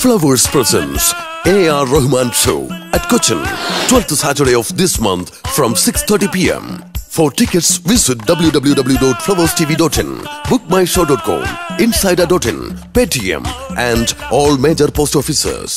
Flowers presents A.R. Rahman Show at Cochin, 12th Saturday of this month from 6.30 p.m. For tickets, visit www.flowerstv.in, bookmyshow.com, insider.in, Paytm, and all major post offices.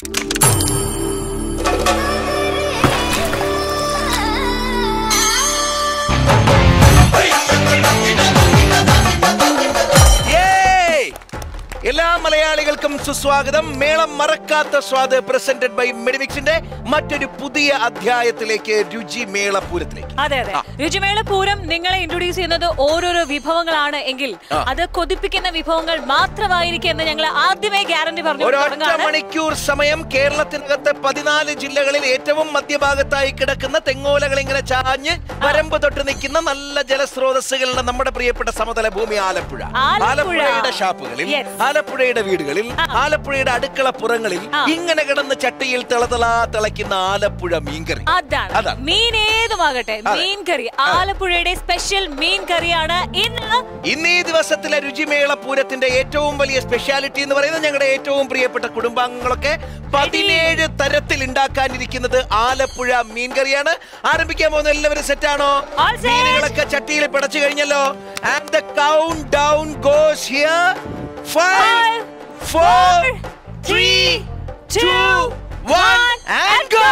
ഏയ്! എല്ലാ മലയാളികൾക്കും സുസ്വാഗതം മേളം മറക്കാത്ത സ്വാദ് presented by മെഡിമിക്സിന്റെ മറ്റൊരു പുതിയ അധ്യായത്തിലേക്ക് രുചി മേളപൂരത്തിലേക്ക് അതെ അതെ രുചിമേള പൂരം നിങ്ങളെ ഇൻട്രൊഡ്യൂസ് ചെയ്യുന്നത് ഓരോരോ വിഭവങ്ങളാണ് എങ്കിൽ അത് കൊതിപ്പിക്കുന്ന വിഭവങ്ങൾ മാത്രമായിരിക്കും എന്ന് ഞങ്ങൾ ആദ്യമേ ഗ്യാരണ്ടി പറഞ്ഞു ഒരൊറ്റ തുടങ്ങാണ് മണിക്കൂർ സമയം കേരളത്തിനകത്ത് പതിനാല് ജില്ലകളിൽ ഏറ്റവും മധ്യഭാഗത്തായി കിടക്കുന്ന തെങ്ങോലകൾ ഇങ്ങനെ ചാഞ്ഞ് വരമ്പ് തൊട്ട് നിൽക്കുന്ന നല്ല ജലസ്രോതസ്സുകളുടെ നമ്മുടെ പ്രിയപ്പെട്ട സമതല ഭൂമി ആലപ്പുഴ ആലപ്പുഴ. ആലപ്പുഴയുടെ ഷാപ്പുകളിൽ Yes. ആലപ്പുഴയുടെ വീടുകളിൽ ആലപ്പുഴയുടെ അടുക്കള പുറങ്ങളിൽ ഇങ്ങനെ കിടന്ന് ചട്ടിയിൽ തിളതളാ തിളയ്ക്കുന്ന ആലപ്പുഴ മീൻകറി അതാണ് അതാണ്. മീൻ ഏതുമാകട്ടെ അതെ. മീൻ കറി ആലപ്പുഴയുടെ സ്പെഷ്യൽ മീൻ കറിയാണ് ഇന്ന് ഇന്ന് ഈ ദിവസത്തിലെ രുചിമേള പൂരത്തിന്റെ ഏറ്റവും വലിയ സ്പെഷ്യാലിറ്റി എന്ന് പറയുന്നത് ഞങ്ങളുടെ ഏറ്റവും പ്രിയപ്പെട്ട കുടുംബാംഗങ്ങളൊക്കെ പതിനേഴ് തരത്തിൽ ഉണ്ടാക്കാനിരിക്കുന്നത് ആലപ്പുഴ മീൻകറിയാണ് ആരംഭിക്കാൻ പോകുന്ന എല്ലാവരും സെറ്റാണോ All set. മീനുകളൊക്കെ ചട്ടിയിൽ പിടച്ചു കഴിഞ്ഞല്ലോ and the countdown goes here five four three two one and go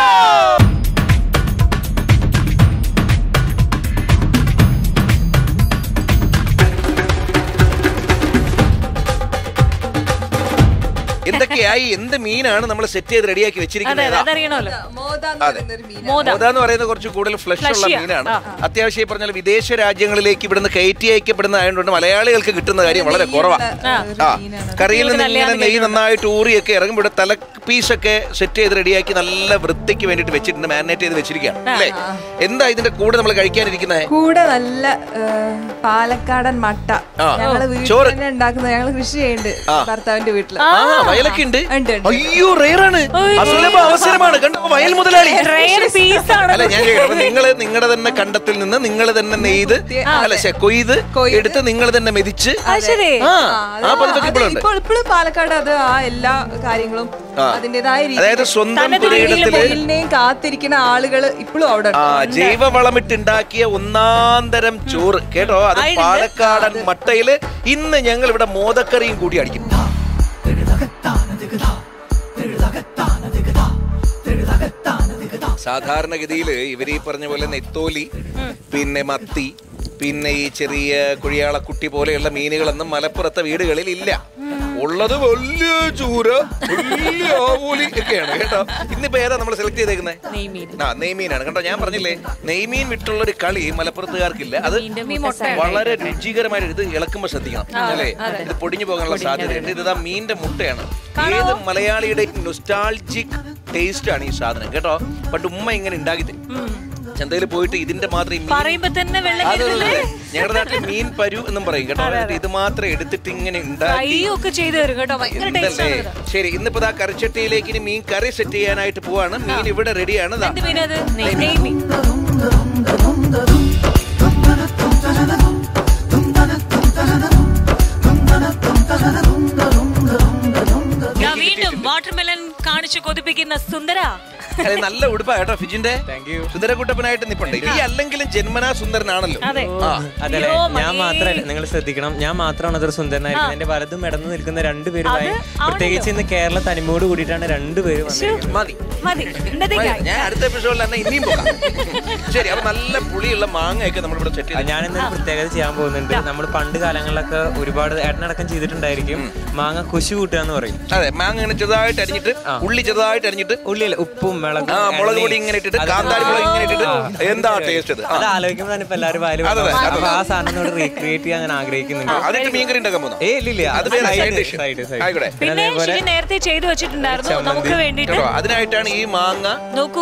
എന്തൊക്കെയായി എന്ത് മീനാണ് നമ്മൾ സെറ്റ് ചെയ്ത് റെഡിയാക്കി അതെ വെച്ചിരിക്കുന്നത് അതെ അതറിയണമല്ലോ അതെ മോദ മോദ എന്ന് പറയുന്നത് കുറച്ച് കൂടുതൽ ഫ്ലഷ് ഉള്ള Fleshy ആ. മീനാണ് ആ. അത്യാവശ്യം ഈ പറഞ്ഞാൽ വിദേശ രാജ്യങ്ങളിലേക്ക് ഇവിടുന്ന് കയറ്റി അയക്കപ്പെടുന്ന ആയതുകൊണ്ട് മലയാളികൾക്ക് കിട്ടുന്ന കാര്യം വളരെ കുറവാണ് ആ കറിയിൽ നിന്ന് കൂടുതൽ ഇങ്ങനെ നല്ലയാന്ന് നെയ്യ് നന്നായിട്ട് ഊറിയൊക്കെ ഇറങ്ങുമ്പോൾ ഇവിടെ തല പീസൊക്കെ സെറ്റ് ചെയ്ത് റെഡിയാക്കി നല്ല വൃത്തിക്ക് വേണ്ടിയിട്ട് വെച്ചിട്ടുണ്ട് മാരിനേറ്റ് ചെയ്ത് വെച്ചിരിക്കുകയാണ് അല്ലേ എന്താ ഇതിന്റെ കൂടെ നമ്മൾ കഴിക്കാനിരിക്കുന്നത് കൂടെ നല്ല ഏ, പാലക്കാടൻ മട്ട ആ. ഞങ്ങള് വീട്ടിൽ ചോറ്. തന്നെ ഉണ്ടാക്കുന്നത് ഞങ്ങള് കൃഷി ചെയ്യുന്നുണ്ട് ഭർത്താവിന്റെ വീട്ടില് ആ വയലൊക്കെ ഉണ്ട് ഉണ്ട്, ഉണ്ട്. അയ്യോ റേറാണ് അസുലഭ അവസരമാണ് കണ്ടോ വയൽ മുതലാളി റയർ പീസ് ആണ് അല്ല ഞാൻ ചോദിക്കട്ടെ, അപ്പൊ നിങ്ങള് നിങ്ങളുടെ തന്നെ കണ്ടത്തിൽ നിന്ന് നിങ്ങൾ തന്നെ നെയ്ത് അല്ല ശ്ശെ, കൊയ്ത് കൊയ്ത്. എടുത്ത് നിങ്ങൾ തന്നെ മെതിച്ച് അത് ശരി ആ ആ, അത് ആ പതിപ്പൊക്കെ ഇപ്പോഴുണ്ട് ഇപ്പോൾ ഇപ്പോഴും പാലക്കാട് അത് ആ എല്ലാ കാര്യങ്ങളും അതിന്റേതായ അതായത് സ്വന്തം തനത് രീതിയിൽ പുരയിടത്തില് തൊഴിലിനെയും കാത്തിരിക്കുന്ന ആളുകള് ഇപ്പോഴും അവിടെ ആ ഉണ്ട്. ജൈവവളമിട്ടുണ്ടാക്കിയ ഒന്നാം തരം ചോറ് കേട്ടോ അത് ആയിട്ടുണ്ട്. പാലക്കാടൻ മട്ടയില് ഇന്ന് ഞങ്ങൾ ഇവിടെ മോദക്കറിയും കൂടി അടിക്കും സാധാരണഗതിയിൽ ഇവർ ഈ പറഞ്ഞ പോലെ നെത്തോലി പിന്നെ മത്തി പിന്നെ ഈ ചെറിയ കുഴിയാളക്കുട്ടി പോലെയുള്ള മീനുകളൊന്നും മലപ്പുറത്തെ വീടുകളിൽ ഇല്ല ഉള്ളത് വലിയ ചൂര വലിയ ആവൂലി ഒക്കെയാണ് കേട്ടോ ഇന്നിപ്പോ ഏതാ നമ്മൾ സെലക്ട് ചെയ്തേക്കുന്നത് നെയ്മീൻ ആ നെയ്മീനാണ് കണ്ടോ ഞാൻ പറഞ്ഞില്ലേ നെയ്മീൻ വിട്ടുള്ള ഒരു കളി മലപ്പുറത്തുകാർക്കില്ല അത് മീൻ മുട്ട വളരെ രുചികരമായിട്ട് ഇത് ഇളക്കുമ്പോൾ ശ്രദ്ധിക്കണം അല്ലേ ഇത് പൊടിഞ്ഞു പോകാനുള്ള സാധ്യതയുണ്ട് ഇത് ഇതാ മീനിന്റെ മുട്ടയാണ് ഏത് മലയാളിയുടെയും നൊസ്റ്റാൾജിക് ടേസ്റ്റ് ആണ് ഈ സാധനം കേട്ടോ പണ്ട് ഉമ്മ ഇങ്ങനെ ഉണ്ടാക്കി തരും ചന്തയിൽ പോയിട്ട് ഇതിന്റെ മാത്രം ഈ മീൻ പറയുമ്പോ തന്നെ വെള്ളം അതെ, അതെ, കയറുന്നില്ലേ? അതെ. ഞങ്ങളുടെ നാട്ടിൽ മീൻ പരു എന്നും പറയും കേട്ടോ എന്നിട്ട് ഇത് മാത്രം എടുത്തിട്ട് ഇങ്ങനെ ഉണ്ടാക്കി ഫ്രൈ ഒക്കെ ചെയ്തു തരും കേട്ടോ ഭയങ്കര ടേസ്റ്റ് ഉണ്ടല്ലേ? ആണ് ഇത്. ശരി ഇന്നിപ്പോ ദാ കറിച്ചട്ടിയിലേക്ക് ഇനി മീൻ കറി സെറ്റ് ചെയ്യാനായിട്ട് പോവാണ് മീൻ ഇവിടെ റെഡിയാണ് ദാ എന്ത് മീനത് നെയ്- നെയ്മീൻ ദാ വീണ്ടും വാട്ടർമെലൻ കാണിച്ചു കൊതിപ്പിക്കുന്ന സുന്ദര അതെ, നല്ല ഉടുപ്പാ കേട്ടോ ഫിജിന്റെ സുന്ദരക്കുട്ടപ്പനായിട്ട് നിപ്പുണ്ട് ഈ അല്ലെങ്കിലും ജന്മനാ സുന്ദരനാണല്ലോ അതെ ആ അതല്ലേ അയ്യോ, ഞാൻ മതി. മാത്രല്ല നിങ്ങൾ ശ്രദ്ധിക്കണം ഞാൻ മാത്രമാണ് അതൊരു സുന്ദരനായിരിക്കുന്നത് എന്റെ വലതും ഇടന്ന് നിൽക്കുന്ന രണ്ടുപേരും അത് പ്രത്യേകിച്ച് ഇന്ന് കേരള തനിമോട് കൂടിയിട്ടാണ് രണ്ടുപേരും വന്നിരിക്കുന്നത് മതി മതി ഇന്നത്തേക്കായി ഞാൻ അടുത്ത എപ്പിസോഡിൽ തന്നെ ഇനിയും പോകാം ശരി അപ്പൊ നല്ല പുളിയുള്ള മാങ്ങയൊക്കെ നമ്മളിവിടെ സെറ്റ് ആ, ചെയ്ത് ഞാൻ ഇന്നൊരു പ്രത്യേകത ചെയ്യാൻ പോകുന്നുണ്ട് നമ്മൾ പണ്ട് കാലങ്ങളിലൊക്കെ ഒരുപാട് ഏട്ടനടക്കം ചെയ്തിട്ടുണ്ടായിരിക്കും മാങ്ങ കുശി കൂട്ടുക എന്ന് പറയും അതെ മാങ്ങ ഇങ്ങനെ ചെറുതായിട്ട് അരിഞ്ഞിട്ട് ഉള്ളി ചെറുതായിട്ട് അരിഞ്ഞിട്ട് ഉള്ളിൽ ഉപ്പും മുളകും ആ മുളക് പൊടി എണ്ണയും. ഇങ്ങനെ ഇട്ടിട്ട് അത് കാന്താരി മുളക് ഇങ്ങനെ ഇട്ടിട്ട് ആ. എന്താ ടേസ്റ്റ് അത് ആ. അത് ആലോചിക്കുമ്പോൾ തന്നെ ഇപ്പൊ എല്ലാവരും വായിലും അതെ, അതെ, അപ്പൊ ആ സാധനം റീക്രിയേറ്റ് ചെയ്യാൻ ഞാൻ ആഗ്രഹിക്കുന്നുണ്ട് അതിട്ട് മീൻകറി ഉണ്ടാക്കാൻ പോകുന്നു ഏ ഇല്ലില്ല അത് വേറെ Side, side dish. side, side. ആയിക്കോട്ടെ. പിന്നെ പിന്നെ അതേപോലെ ശരി നേരത്തെ ചെയ്തു വെച്ചിട്ടുണ്ടായിരുന്നു ചമ്മന്തി. നമുക്ക് വേണ്ടിട്ട് കേട്ടോ അതിനായിട്ടാണ് ഈ മാങ്ങ നോക്കൂ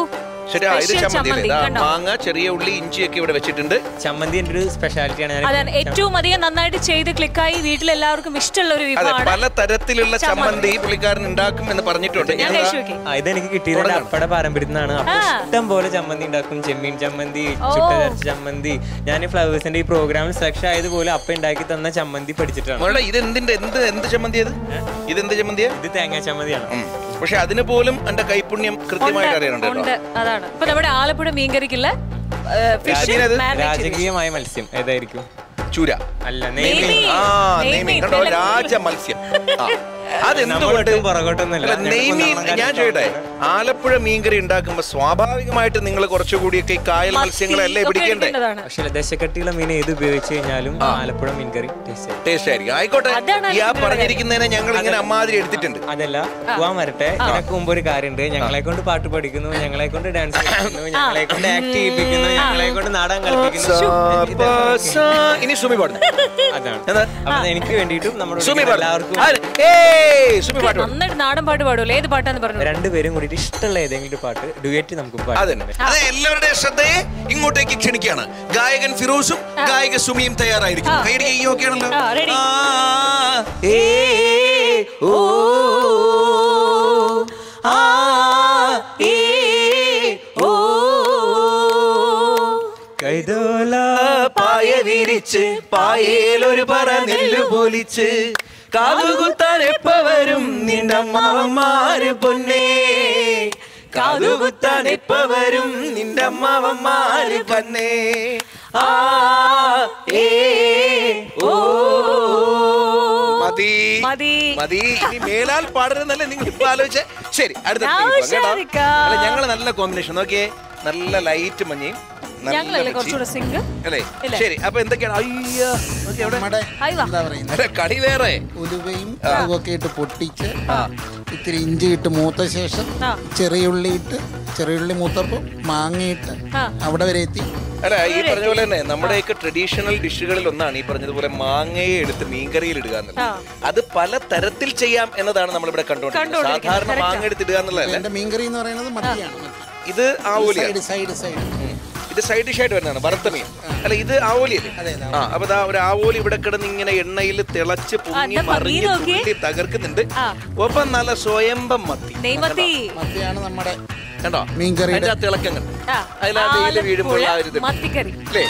ശരി ആ, ഇത് Special ചമ്മന്തി ചമ്മന്തി, അല്ലേ? ദാ, കണ്ടോ? മാങ്ങ ചെറിയ ഉള്ളി ഇഞ്ചിയൊക്കെ ഇവിടെ വെച്ചിട്ടുണ്ട് ചമ്മന്തി എൻ്റെ ഒരു സ്പെഷ്യാലിറ്റിയാണ് ഞാൻ അതാണ് ഏറ്റവും അധികം നന്നായിട്ട് ചെയ്ത് ക്ലിക്കായി വീട്ടിൽ എല്ലാവർക്കും ഇഷ്ടമുള്ള ഒരു അതെ വിഭവമാണ് പല തരത്തിലുള്ള ചമ്മന്തി. ചമ്മന്തി പുള്ളിക്കാരൻ ഉണ്ടാക്കും എന്ന് പറഞ്ഞിട്ടുണ്ട് ഞാൻ ഞാൻ കഴിച്ചു നോക്കി ആ, ഇതെനിക്ക് കിട്ടിയത് എൻ്റെ അപ്പയുടെ പാരമ്പര്യത്തിൽ നിന്നാണ് അപ്പൊ ആ. ഇഷ്ടം പോലെ ചമ്മന്തി ഉണ്ടാക്കും ചെമ്മീൻ ചമ്മന്തി ഓ. ചുട്ടരച്ച ചമ്മന്തി ഞാൻ ഈ ഫ്ലവേഴ്സിന്റെ ഈ പ്രോഗ്രാമിൽ സെലക്ഷൻ ആയതുപോലെ അപ്പ ഉണ്ടാക്കി തന്ന ചമ്മന്തി പഠിച്ചിട്ടാണ് മോളെ ഇത് എന്തിന്റെ എന്ത് എന്ത് ചമ്മന്തിയത് ഇത് എന്ത് ചമ്മന്തിയാ ഇത് തേങ്ങാ ചമ്മന്തിയാണ് ഉം. പക്ഷെ അതിന് പോലും എന്റെ കൈപുണ്യം കൃത്യമായിട്ട് അറിയാനുണ്ട് ഉണ്ട് കേട്ടോ അതാണ് ഇപ്പൊ നമ്മുടെ ആലപ്പുഴ മീൻകറിക്കുള്ള ഫിഷ് രാജീനത് രാജകീയമായ മത്സ്യം ഏതായിരിക്കും ചൂര അല്ല നെയ്മീൻ. നെയ്മീൻ ആ നെയ്മീൻ, നെയ്മീൻ കണ്ടോ നല്ല രാജ മത്സ്യം ആ. അതെന്തുകൊണ്ട് നമ്മളൊട്ടും പുറകോട്ടൊന്നുമില്ല. അല്ല, നെയ്മീൻ ഞങ്ങൾക്ക് ഞാൻ ചോദിട്ടെ ആലപ്പുഴ മീൻകറി ഉണ്ടാക്കുമ്പോ സ്വാഭാവികമായിട്ട് നിങ്ങൾ കുറച്ചുകൂടിയൊക്കെ ഈ കായൽ മത്തി മത്സ്യങ്ങളല്ലേ ഒക്കെ പിടിക്കണ്ടേ എടുക്കേണ്ടതാണ്. പക്ഷേ ദശക്കട്ടിയുള്ള മീൻ ഏത് ഉപയോഗിച്ച് കഴിഞ്ഞാലും ആലപ്പുഴ മീൻകറി ടേസ്റ്റ് ആയിരിക്കും ടേസ്റ്റ് ആയിരിക്കും ആയിക്കോട്ടെ അതാണ് ഈ ആ അതിന്റെ പറഞ്ഞിരിക്കുന്നതിനെ ഞങ്ങൾ ഇങ്ങനെ അമ്മാതിരി എടുത്തിട്ടുണ്ട് അതല്ല പോവാൻ വരട്ടെ ഇതിനൊക്കെ മുമ്പ് ഒരു കാര്യമുണ്ട് ഞങ്ങളെ കൊണ്ട് പാട്ട് പഠിക്കുന്നു ഞങ്ങളെ കൊണ്ട് ഡാൻസ് കളിക്കുന്നു ഞങ്ങളെ കൊണ്ട് ആക്ട് ചെയ്യിപ്പിക്കുന്നു ഞങ്ങളെ കൊണ്ട് നാടകം കളിപ്പിക്കുന്നു സാ, സാ. ഇനി സുമി പാടുന്നു അതാണ് എന്താ? അപ്പൊ എനിക്ക് വേണ്ടിയിട്ടും നമ്മുടെ സുമി ഇവിടെ പാടുന്നു എല്ലാവർക്കും ആര്? ഏയ്, സുമി പാട്ട് പാടും നന്നായിട്ട് നാടൻ പാട്ട് പാടുമല്ലോ ഏത് പാട്ടാന്ന് പറഞ്ഞു രണ്ടുപേരും കൂടിയിട്ട് ഇഷ്ടമുള്ള ഏതെങ്കിലും ഒരു പാട്ട് ഡുവേറ്റ് നമുക്ക് അതെ പാടാം അതെ എല്ലാവരുടെയും ശ്രദ്ധയെ ഇങ്ങോട്ടേക്ക് ക്ഷണിക്കുകയാണ് ഗായകൻ ഫിറോസും ഗായിക സുമിയും തയ്യാറായിരിക്കും കൈയടി ഈ ഓക്കെ ആണല്ലോ ആ, ready. ആ, ഏ, ഓ, ആ, ഏ, ഓ. കൈതോല പായ വിരിച്ച് പായേലൊരു പറ നെല്ല് പൊലിച്ച് കാതുകുത്താൻ എപ്പ വരും നിന്റെ അമ്മാവന്മാര് പൊന്നേ കാതുകുത്താൻ എപ്പ വരും നിന്റെ അമ്മാവന്മാര് പൊന്നേ ആ ഏ ഓ മതി മതി. മതി ഇനി മേലാൽ പാടരുന്നല്ലേ നിങ്ങൾ ഇപ്പൊ ആലോചിച്ചേ ശരി അടുത്ത ഞാൻ ടീം കേട്ടോ ഉഷാരിക്കാം. അല്ല ഞങ്ങള് നല്ല കോമ്പിനേഷൻ നോക്കിയേ നല്ല ലൈറ്റ് മഞ്ഞയും നല്ല ഞങ്ങളല്ലേ മിർച്ചി. കുറച്ചുകൂടെ സിങ്ക് അല്ലേ ഇല്ലേ? ശരി അപ്പൊ എന്തൊക്കെയാണ് അയ്യോ നോക്കി അവിടെ. നമ്മുടെ ആയി വാ. എന്താ പറയുന്നത് അല്ല, കടി വേറെ ഉലുവയും മുളകൊക്കെ ഇട്ട് പൊട്ടിച്ച് ഇത്തിരി ഇഞ്ചി ഇട്ട് മൂത്ത ശേഷം ആ. ചെറിയുള്ളി ഇട്ട് ചെറിയുള്ളി മൂത്തപ്പം മാങ്ങയിട്ട് ആ. അവിടെ വരെ എത്തി അല്ല ഈ പറഞ്ഞ പോലെ തന്നെ നമ്മുടെയൊക്കെ ട്രഡീഷണൽ ഡിഷുകളിൽ ഒന്നാണ് ഈ പറഞ്ഞതുപോലെ മാങ്ങയെ എടുത്ത് മീൻകറിയിൽ ഇടുക എന്നുള്ളത് ആ. അത് പല തരത്തിൽ ചെയ്യാം എന്നതാണ് നമ്മളിവിടെ കണ്ടുകൊണ്ടിരിക്കുന്നത് കണ്ടുകൊണ്ടിരിക്കുന്നത്, സാധാരണ മാങ്ങ എടുത്ത് ഇടുക എന്നുള്ളതല്ല എന്റെ മീൻകറി എന്ന് പറയുന്നത് മത്തിയാണ് ഇത് ആവോലിയാണ് സൈഡ് സൈഡ് സൈഡ് ഇത് സൈഡ് ഡിഷ് ആയിട്ട് വരുന്നതാണ് വറുത്ത മീൻ അല്ല ഇത് ആവോലിയല്ലേ ആ അപ്പൊ ദാ ഒരു ആവോലി ഇവിടെ കിടന്ന് ഇങ്ങനെ എണ്ണയിൽ തിളച്ച് പൊങ്ങി ദാ മീൻ മറിഞ്ഞ് നോക്കിയേ. തുള്ളി തകർക്കുന്നുണ്ട് ആ. ഒപ്പം നല്ല സ്വയംഭം മത്തി നെയ്മത്തി മത്തിയാണ് നമ്മുടെ കണ്ടോ മീൻകറിയുടെ- അതിന്റെ ആ തിളക്കങ്ങൾ ആ, അതിലാ വെയില് വീഴുമ്പോൾ ആ ഒരു ഇത്. ആലപ്പുഴ മത്തിക്കറി അല്ലേ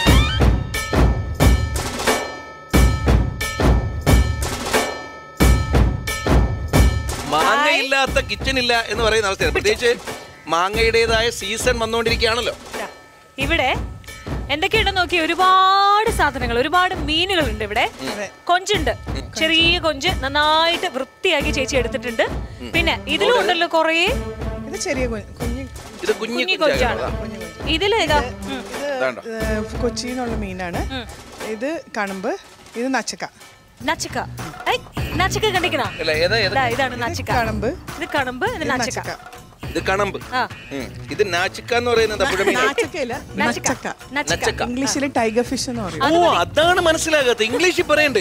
മാങ്ങയില്ലാത്ത കിച്ചൺ ഇല്ല എന്ന് പറയുന്ന അവസ്ഥയാണ് പ്രത്യേകിച്ച് മാങ്ങയുടേതായ സീസൺ വന്നുകൊണ്ടിരിക്കുകയാണല്ലോ ദാ, ഇവിടെ എന്തൊക്കെയുണ്ടെന്ന് നോക്കി ഒരുപാട് സാധനങ്ങൾ ഒരുപാട് മീനുകൾ ഉണ്ട് ഇവിടെ കൊഞ്ചുണ്ട് ചെറിയ കൊഞ്ച് നന്നായിട്ട് വൃത്തിയാക്കി ചേച്ചി എടുത്തിട്ടുണ്ട് പിന്നെ ഇതിലും ഉണ്ടല്ലോ കുറേ ഇത് ചെറിയ കു- കുഞ്ഞ് ഇത് കുഞ്ഞു കുഞ്ഞി കൊഞ്ചാണ് ഇതില് ഇതാ ഉം. ഇതാണ്ടോ ഇത് കൊച്ചിയിൽ നിന്നുള്ള മീനാണ് ഇത് കണമ്പ് ഇത് നച്ചക്ക നച്ചക്ക ഐ, നച്ചക്ക കണ്ടിക്കണ അല്ല ഏതാ ഏതാ ഇതാണ് നച്ചക്ക കണമ്പ് ഇത് കണമ്പ് ഇത് ഇത് നച്ചക്ക നച്ചക്ക ഇത് കണമ്പ് ആ ഉം. ഇത് നാച്ചിക്ക എന്ന് പറയുന്നത് പുഴ മീൻ നാച്ചക്കയില്ല നച്ചക്ക നച്ചക്ക നച്ചക്ക നച്ചക്ക ഇംഗ്ലീഷിൽ ടൈഗർ ഫിഷ് എന്ന് പറയും ഓ അതാണ് മനസ്സിലാകാത്ത ഇംഗ്ലീഷിൽ പറയണ്ടേ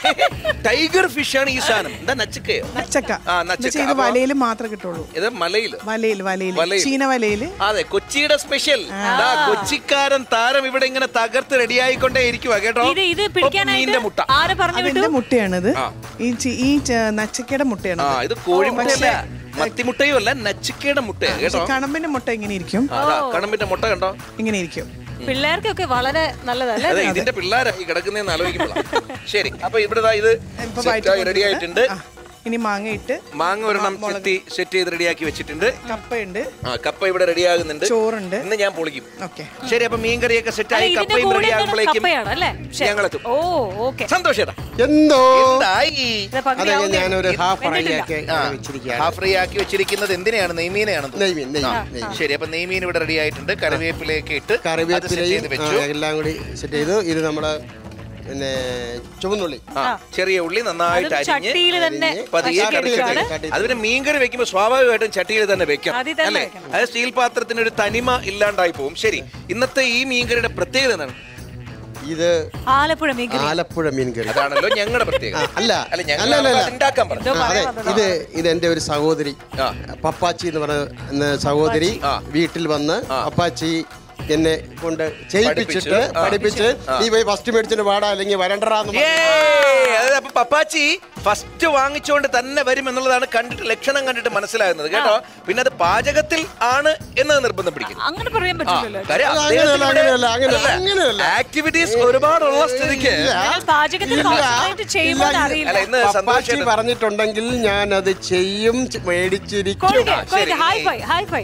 ടൈഗർ ഫിഷ് ആണ് ഈ സാധനം എന്താ നച്ചക്കയോ നച്ചക്ക ആ, നച്ചക്ക. എന്നുവെച്ചാ ഇത് അപ്പൊ- വലയിൽ മാത്രമേ കിട്ടുള്ളൂ ഇത് മലയില് വലയിൽ വലയിൽ വലയിൽ. ചീന വലയിൽ അതെ കൊച്ചിയുടെ സ്പെഷ്യൽ ദാ കൊച്ചിക്കാരൻ താരം ഇവിടെ ഇങ്ങനെ തകർത്ത് റെഡിയായിക്കൊണ്ടേ ഇരിക്കുവാ കേട്ടോ ഇത് ഇത് ഒപ്പം മീനിന്റെ പിടിക്കാനായിട്ട് മുട്ട ആരെ പറഞ്ഞു വിട്ടു അതിന്റെ മുട്ടയാണിത് ആ. ഈ ചി- ഈ ച- നച്ചക്കയുടെ മുട്ടയാണ് ആ ഇത് കോഴിമുട്ടയല്ല മത്തിമുട്ടയും അല്ല നച്ചിക്കയുടെ മുട്ടയാ കേട്ടോ കണമ്പിന്റെ മുട്ട ഇങ്ങനെ ഇരിക്കും ആ, അതാ കണമ്പിന്റെ മുട്ട കണ്ടോ ഇങ്ങനെ ഇരിക്കും പിള്ളേർക്കൊക്കെ വളരെ നല്ലതല്ലേ അതെ ഇതിന്റെ പിള്ളേരാ ഈ കിടക്കുന്നതെന്ന് ആലോചിക്കുമ്പോഴാണ് ശരി അപ്പൊ ഇവിടെ ദാ ഇത് ഇപ്പൊ set ആയി റെഡി ആയിട്ടുണ്ട് ആ, ഇനി മാങ്ങ ഇട്ട് മാങ്ങ ഒരെണ്ണം ചെത്തി സെറ്റ് ചെയ്ത് റെഡിയാക്കി വെച്ചിട്ടുണ്ട് കപ്പയുണ്ട് ആ കപ്പ ഇവിടെ റെഡി ആകുന്നുണ്ട് ചോറുണ്ട് ഇന്ന് ഞാൻ പൊളിക്കും ഓക്കെ ശരി അപ്പൊ മീൻകറിയൊക്കെ സെറ്റ് അല്ല ആയി ഇതിന്റെ കപ്പയും കൂടെ റെഡി എന്താണ് ആകുമ്പോഴേക്കും കപ്പയാണ് അല്ലേ ശരി. ഞങ്ങളെത്തും ഓ ഓക്കെ സന്തോഷേട്ടാ എന്തോ എന്തായി അതെ ഞാനൊരു ഹാഫ് ഫ്രൈ വെന്തിട്ടില്ല. ആക്കി വെച്ചിരിക്കുകയാണ് ഹാഫ് ഫ്രൈ ആക്കി വെച്ചിരിക്കുന്നത് എന്തിനാണ് നെയ്മീനെയാണ് നെയ്മീൻ നെയ്മീൻ നെയ്മീൻ ശരി അപ്പൊ നെയ്മീൻ ഇവിടെ റെഡി ആയിട്ടുണ്ട് കറിവേപ്പിലേക്ക് ഇട്ട് അത് set കറിവേപ്പിലയും ചെയ്ത് വെച്ചു ആ, എല്ലാം കൂടി സെറ്റ് ചെയ്തു ഇത് നമ്മുടെ പിന്നെ ചുവന്നുള്ളി ആ ചെറിയ ഉള്ളി നന്നായിട്ട് അതും അരിഞ്ഞ് ചട്ടിയിൽ തന്നെ പതിയെ വച്ചിരിക്കുകയാണ്. കറിച്ചെടുത്ത് അത് പിന്നെ മീൻകറി വെക്കുമ്പോൾ സ്വാഭാവികമായിട്ടും ചട്ടിയിൽ തന്നെ വെക്കണം അതിൽ തന്നെ അല്ലേ വെക്കണം. അത് സ്റ്റീൽ പാത്രത്തിന് ഒരു തനിമ ഇല്ലാണ്ടായി പോകും ശരി ഇന്നത്തെ ഈ മീൻകറിയുടെ പ്രത്യേകത എന്താണ് ഇത് ആലപ്പുഴ മീൻകറി ആലപ്പുഴ മീൻ കറി അതാണല്ലോ ഞങ്ങളുടെ ആ, പ്രത്യേകത അല്ല അല്ല ഞങ്ങൾ അല്ല, അല്ല, അല്ല. അത് ഉണ്ടാക്കാൻ പറഞ്ഞു ആ, അതെ ഇത് ഇത് എൻ്റെ ഒരു സഹോദരി ആ. പപ്പാച്ചി എന്ന് പറയുന്ന സഹോദരി ആ. വീട്ടിൽ വന്ന് പപ്പാച്ചി എന്നെ കൊണ്ട് ചെയ്യിപ്പിച്ചിട്ട് പഠിപ്പിച്ച്, ആ. പഠിപ്പിച്ച് നീ പോയി ഫസ്റ്റ് മേടിച്ചിട്ട് വാടാ അല്ലെങ്കിൽ വരണ്ടറാന്ന് പറഞ്ഞു. ഏയ്! അതായത് അപ്പൊ പപ്പാച്ചി ഫസ്റ്റ് വാങ്ങിച്ചുകൊണ്ട് തന്നെ വരും എന്നുള്ളതാണ് കണ്ടിട്ട് ലക്ഷണം കണ്ടിട്ട് മനസ്സിലാകുന്നത് കേട്ടോ പിന്നെ അത് പാചകത്തിൽ ആണ് എന്നത് നിർബന്ധം പിടിക്കുന്നു അങ്ങനെ പറയാൻ പറ്റില്ലല്ലോ അങ്ങനെയല്ല, അങ്ങനെയല്ല, അങ്ങനെയല്ല, അങ്ങനെയല്ല. ആക്ടിവിറ്റീസ് ഒരുപാടുള്ള സ്ഥിതിക്ക് എന്നാൽ പാചകത്തിൽ ഇല്ല. കോൺസെൻട്രേറ്റ് ചെയ്യുമ്പോൾ ഇല്ല, അറിയില്ല അല്ല ഇന്ന് പപ്പാച്ചി സന്തോഷം പറഞ്ഞിട്ടുണ്ടെങ്കിൽ ഞാൻ അത് ചെയ്യും ചെ- മേടിച്ചിരിക്കും ശരി. ഹൈ ഫൈ ഹൈ ഫൈ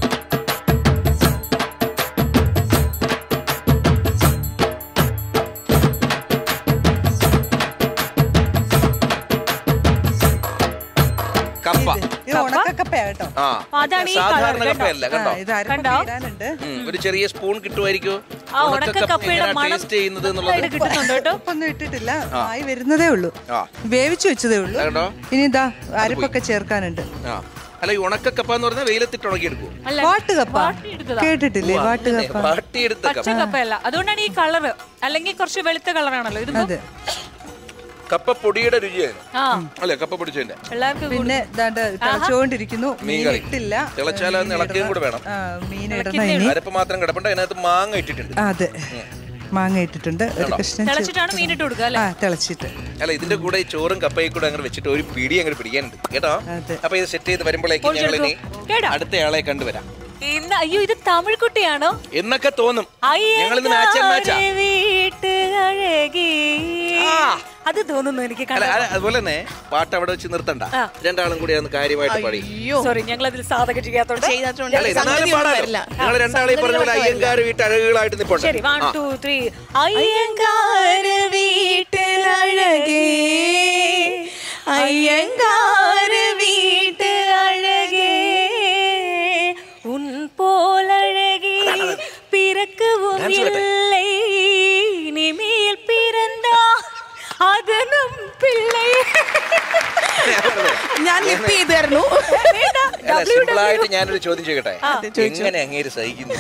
കപ്പ ഇത് ഉണക്കക്കപ്പയാ കേട്ടോ ആ അതാണ് ഈ സാധാരണ colour, കപ്പയല്ല ആ, കണ്ടോ ഇത് അരപ്പൊക്കെ കണ്ടോ? ഇടാനുണ്ട് ഉം, ഒരു ചെറിയ സ്പൂൺ കിട്ടുമായിരിക്കോ ആ ഉണക്കക്കപ്പയുടെ മണം ടേസ്റ്റ് ചെയ്യുന്നത് നന്നായിട്ട് എന്നുള്ളത് കിട്ടുന്നുണ്ട് കേട്ടോ ഉപ്പൊന്നും ഇട്ടിട്ടില്ല ആയി വരുന്നതേ ഉള്ളൂ ആ. വേവിച്ചു വെച്ചതേ ഉള്ളൂ കണ്ടോ ഇനി ഇതാ അരപ്പൊക്കെ ചേർക്കാനുണ്ട് ആ അല്ല ഈ ഉണക്കക്കപ്പ എന്ന് പറഞ്ഞാൽ വെയിലത്തിട്ട് ഉണക്കിയെടുക്കും അല്ല വാട്ടുകപ്പ വാട്ടിയെടുത്തതാ. കേട്ടിട്ടില്ലേ വാട്ടുകപ്പ വാട്ടിയെടുത്ത പച്ച കപ്പ കപ്പയല്ല അതുകൊണ്ടാണ് ഈ കളറ് അല്ലെങ്കിൽ കുറച്ച് വെളുത്ത കളറാണല്ലോ ഇത് അതെ കപ്പ പൊടിയുടെ രുചിയാണ് ആ അല്ലെ കപ്പ പൊടിച്ചതിന്റെ പിള്ളേർക്ക് പിന്നെ ദാണ്ട് തിളച്ചുകൊണ്ടിരിക്കുന്നു മീൻ മീൻകറി. ഇട്ടില്ല തിളച്ചാൽ അത് മീൻ ഇളക്കുകയും ഇടണം. കൂടെ വേണം. ആ, മീൻ ഇടണം ഇളക്കുന്നേ ഇനി അരപ്പ് മാത്രം കിടപ്പുണ്ട് അതിനകത്ത് മാങ്ങ ഇട്ടിട്ടുണ്ട് അതെ മാങ്ങ ഇട്ടിട്ടുണ്ട് ഒരു കഷ്ണം ചെ- തിളച്ചിട്ടാണ് മീൻ ഇട്ട് കൊടുക്കുക അല്ലേ ആ തിളച്ചിട്ട് അല്ല ഇതിന്റെ കൂടെ ഈ ചോറും കപ്പയും കൂടെ അങ്ങനെ വെച്ചിട്ട് ഒരു പിടി അങ്ങോട്ട് പിടിക്കാനുണ്ട് കേട്ടോ അതെ. അപ്പൊ ഇത് സെറ്റ് ചെയ്ത് വരുമ്പോഴേക്കും ഞങ്ങൾ ഇനി കേട്ടോ? അടുത്തയാളെ കണ്ടുവരാം ഇന്ന് അയ്യോ ഇത് തമിഴ് കുട്ടിയാണോ എന്നൊക്കെ തോന്നും ഞങ്ങൾ ഇന്ന് മാച്ച് ആൻഡ് മാച്ചാ അയ്യങ്കാരെ വീട്ട് അഴകി അത് തോന്നുന്നു എനിക്ക് അല്ല അല്ല, അതുപോലെ തന്നെ പാട്ട് അവിടെ വെച്ച് നിർത്തണ്ട ആ. രണ്ടാളും കൂടി ഒന്ന് കാര്യമായിട്ട് പാടി സോറി ഞങ്ങൾ അതിൽ സാധക ചെയ്യാത്തോണ്ട് അല്ല എന്നാലും പാടാലോ നിങ്ങൾ രണ്ടാളെ പറഞ്ഞ പോലെ അയ്യങ്കാർ വീട്ട് അഴകുകളായിട്ട് നിൽപ്പുണ്ട് ശരി വൺ ടു ത്രീ അയ്യങ്കാര് വീട്ടിലഴകേ അയ്യങ്കാര് വീട്ടിലഴകേ ഉൻ പോലഴകി പിറക്കവും இல்லை இனிமேல் பிறந்தா அதனும் பிள்ளை ഞാൻ ലിപ്പ് ചെയ്തായിരുന്നു അല്ല സിമ്പിളായിട്ട് ഞാനൊരു ചോദ്യം ചോദിക്കട്ടെ എങ്ങനെ അങ്ങേര് സഹിക്കുന്നു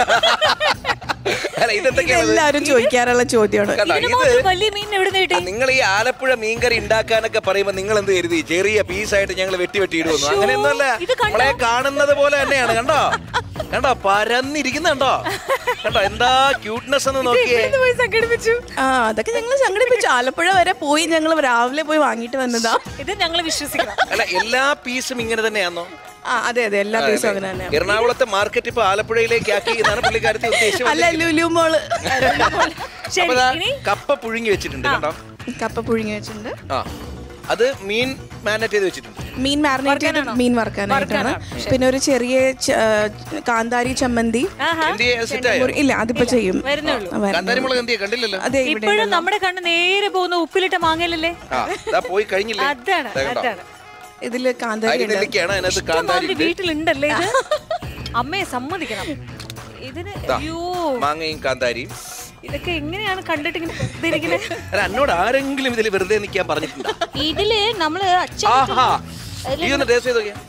അല്ല ഇതെന്തൊക്കെയാണ് എല്ലാരും ചോദിക്കാറുള്ള ചോദ്യമാണ് കണ്ടോ ഇതിന് ഇത് മാത്രം വലിയ മീൻ എവിടെ നീട്ടി നിങ്ങൾ ഈ ആലപ്പുഴ മീൻകറി ഉണ്ടാക്കാനൊക്കെ പറയുമ്പോ നിങ്ങൾ എന്ത് കരുതി ചെറിയ പീസായിട്ട് ഞങ്ങൾ വെട്ടി വെട്ടി ഇടുവന്നു അങ്ങനെയൊന്നുമല്ല ഇത് കണ്ടോ? നമ്മളെ കാണുന്നത് പോലെ തന്നെയാണ് കണ്ടോ കണ്ടോ പരന്നിരിക്കുന്ന കണ്ടോ കണ്ടോ എന്താ ക്യൂട്ട്നെസ് എന്ന് നോക്കിയേ പോയി സംഘടിപ്പിച്ചു ആ അതൊക്കെ ഞങ്ങൾ സംഘടിപ്പിച്ചു ആലപ്പുഴ വരെ പോയി ഞങ്ങൾ രാവിലെ പോയി വാങ്ങിയിട്ട് വന്നതാ ഇത് ഞങ്ങൾ വിശ്വസിക്കണം അല്ല എല്ലാ പീസും ഇങ്ങനെ തന്നെയാണോ ആ അതെ അതെ എല്ലാ ദിവസവും അങ്ങനെ തന്നെ എറണാകുളത്തെ മാർക്കറ്റ് ഇപ്പൊ ആലപ്പുഴയിലേക്ക് ആക്കി എന്നാണ് പുള്ളിക്കാരത്തെ ഉദ്ദേശം അല്ല ലുലു മോള് ശരി അപ്പൊ ദാ ഇനി കപ്പ പുഴുങ്ങി വെച്ചിട്ടുണ്ട് കണ്ടോ കപ്പ പുഴുങ്ങി വെച്ചിട്ടുണ്ട് ആ അത് മീൻ മാനേറ്റ് ചെയ്ത് വെച്ചിട്ടുണ്ട് മീൻ മാരിനേറ്റ് ചെയ്ത് മീൻ വറുക്കാനായിട്ടാണ് പിന്നെ ഒരു ചെറിയ ച- ആ, കാന്താരി ചമ്മന്തി ആഹാ എന്ത് സെറ്റായോ ഒരു- ഇല്ല അതിപ്പോ ചെയ്യും വരുന്നേ ഉള്ളൂ ആ, വരുന്നേ കാന്താരി മുളക് എന്തിയെ കണ്ടില്ലല്ലോ അതെ ഇവിടെ ഇപ്പോഴും നമ്മുടെ കണ്ണ് നേരെ പോകുന്ന ഉപ്പിലിട്ട മാങ്ങയിലല്ലേ ആ ദാ പോയി കഴിഞ്ഞില്ലേ അതാണ് ദാ കണ്ടോ? അതാണ് ഇതില് കാന്താരി ഉണ്ട് അരിനെല്ലിക്കയാണ് അതിനകത്ത് കാന്താരി ഇഷ്ടമാതിരി വീട്ടിലുണ്ടല്ലേ ഇത് അമ്മയെ സമ്മതിക്കണം ഇതിന് ദാ. അയ്യോ മാങ്ങയും കാന്താരിയും ഇതൊക്കെ എങ്ങനെയാണ് കണ്ടിട്ട് ഇങ്ങനെ വെറുതെ ഇരിക്കുന്നത്? അല്ല എന്നോട് ആരെങ്കിലും ഇതിൽ വെറുതെ നിൽക്കാൻ പറഞ്ഞിട്ടുണ്ടോ ഇതില് നമ്മള് അച്ഛൻ ആഹാ ഈ ഒന്ന് ടേസ്റ്റ് ചെയ്ത് നോക്കിയാ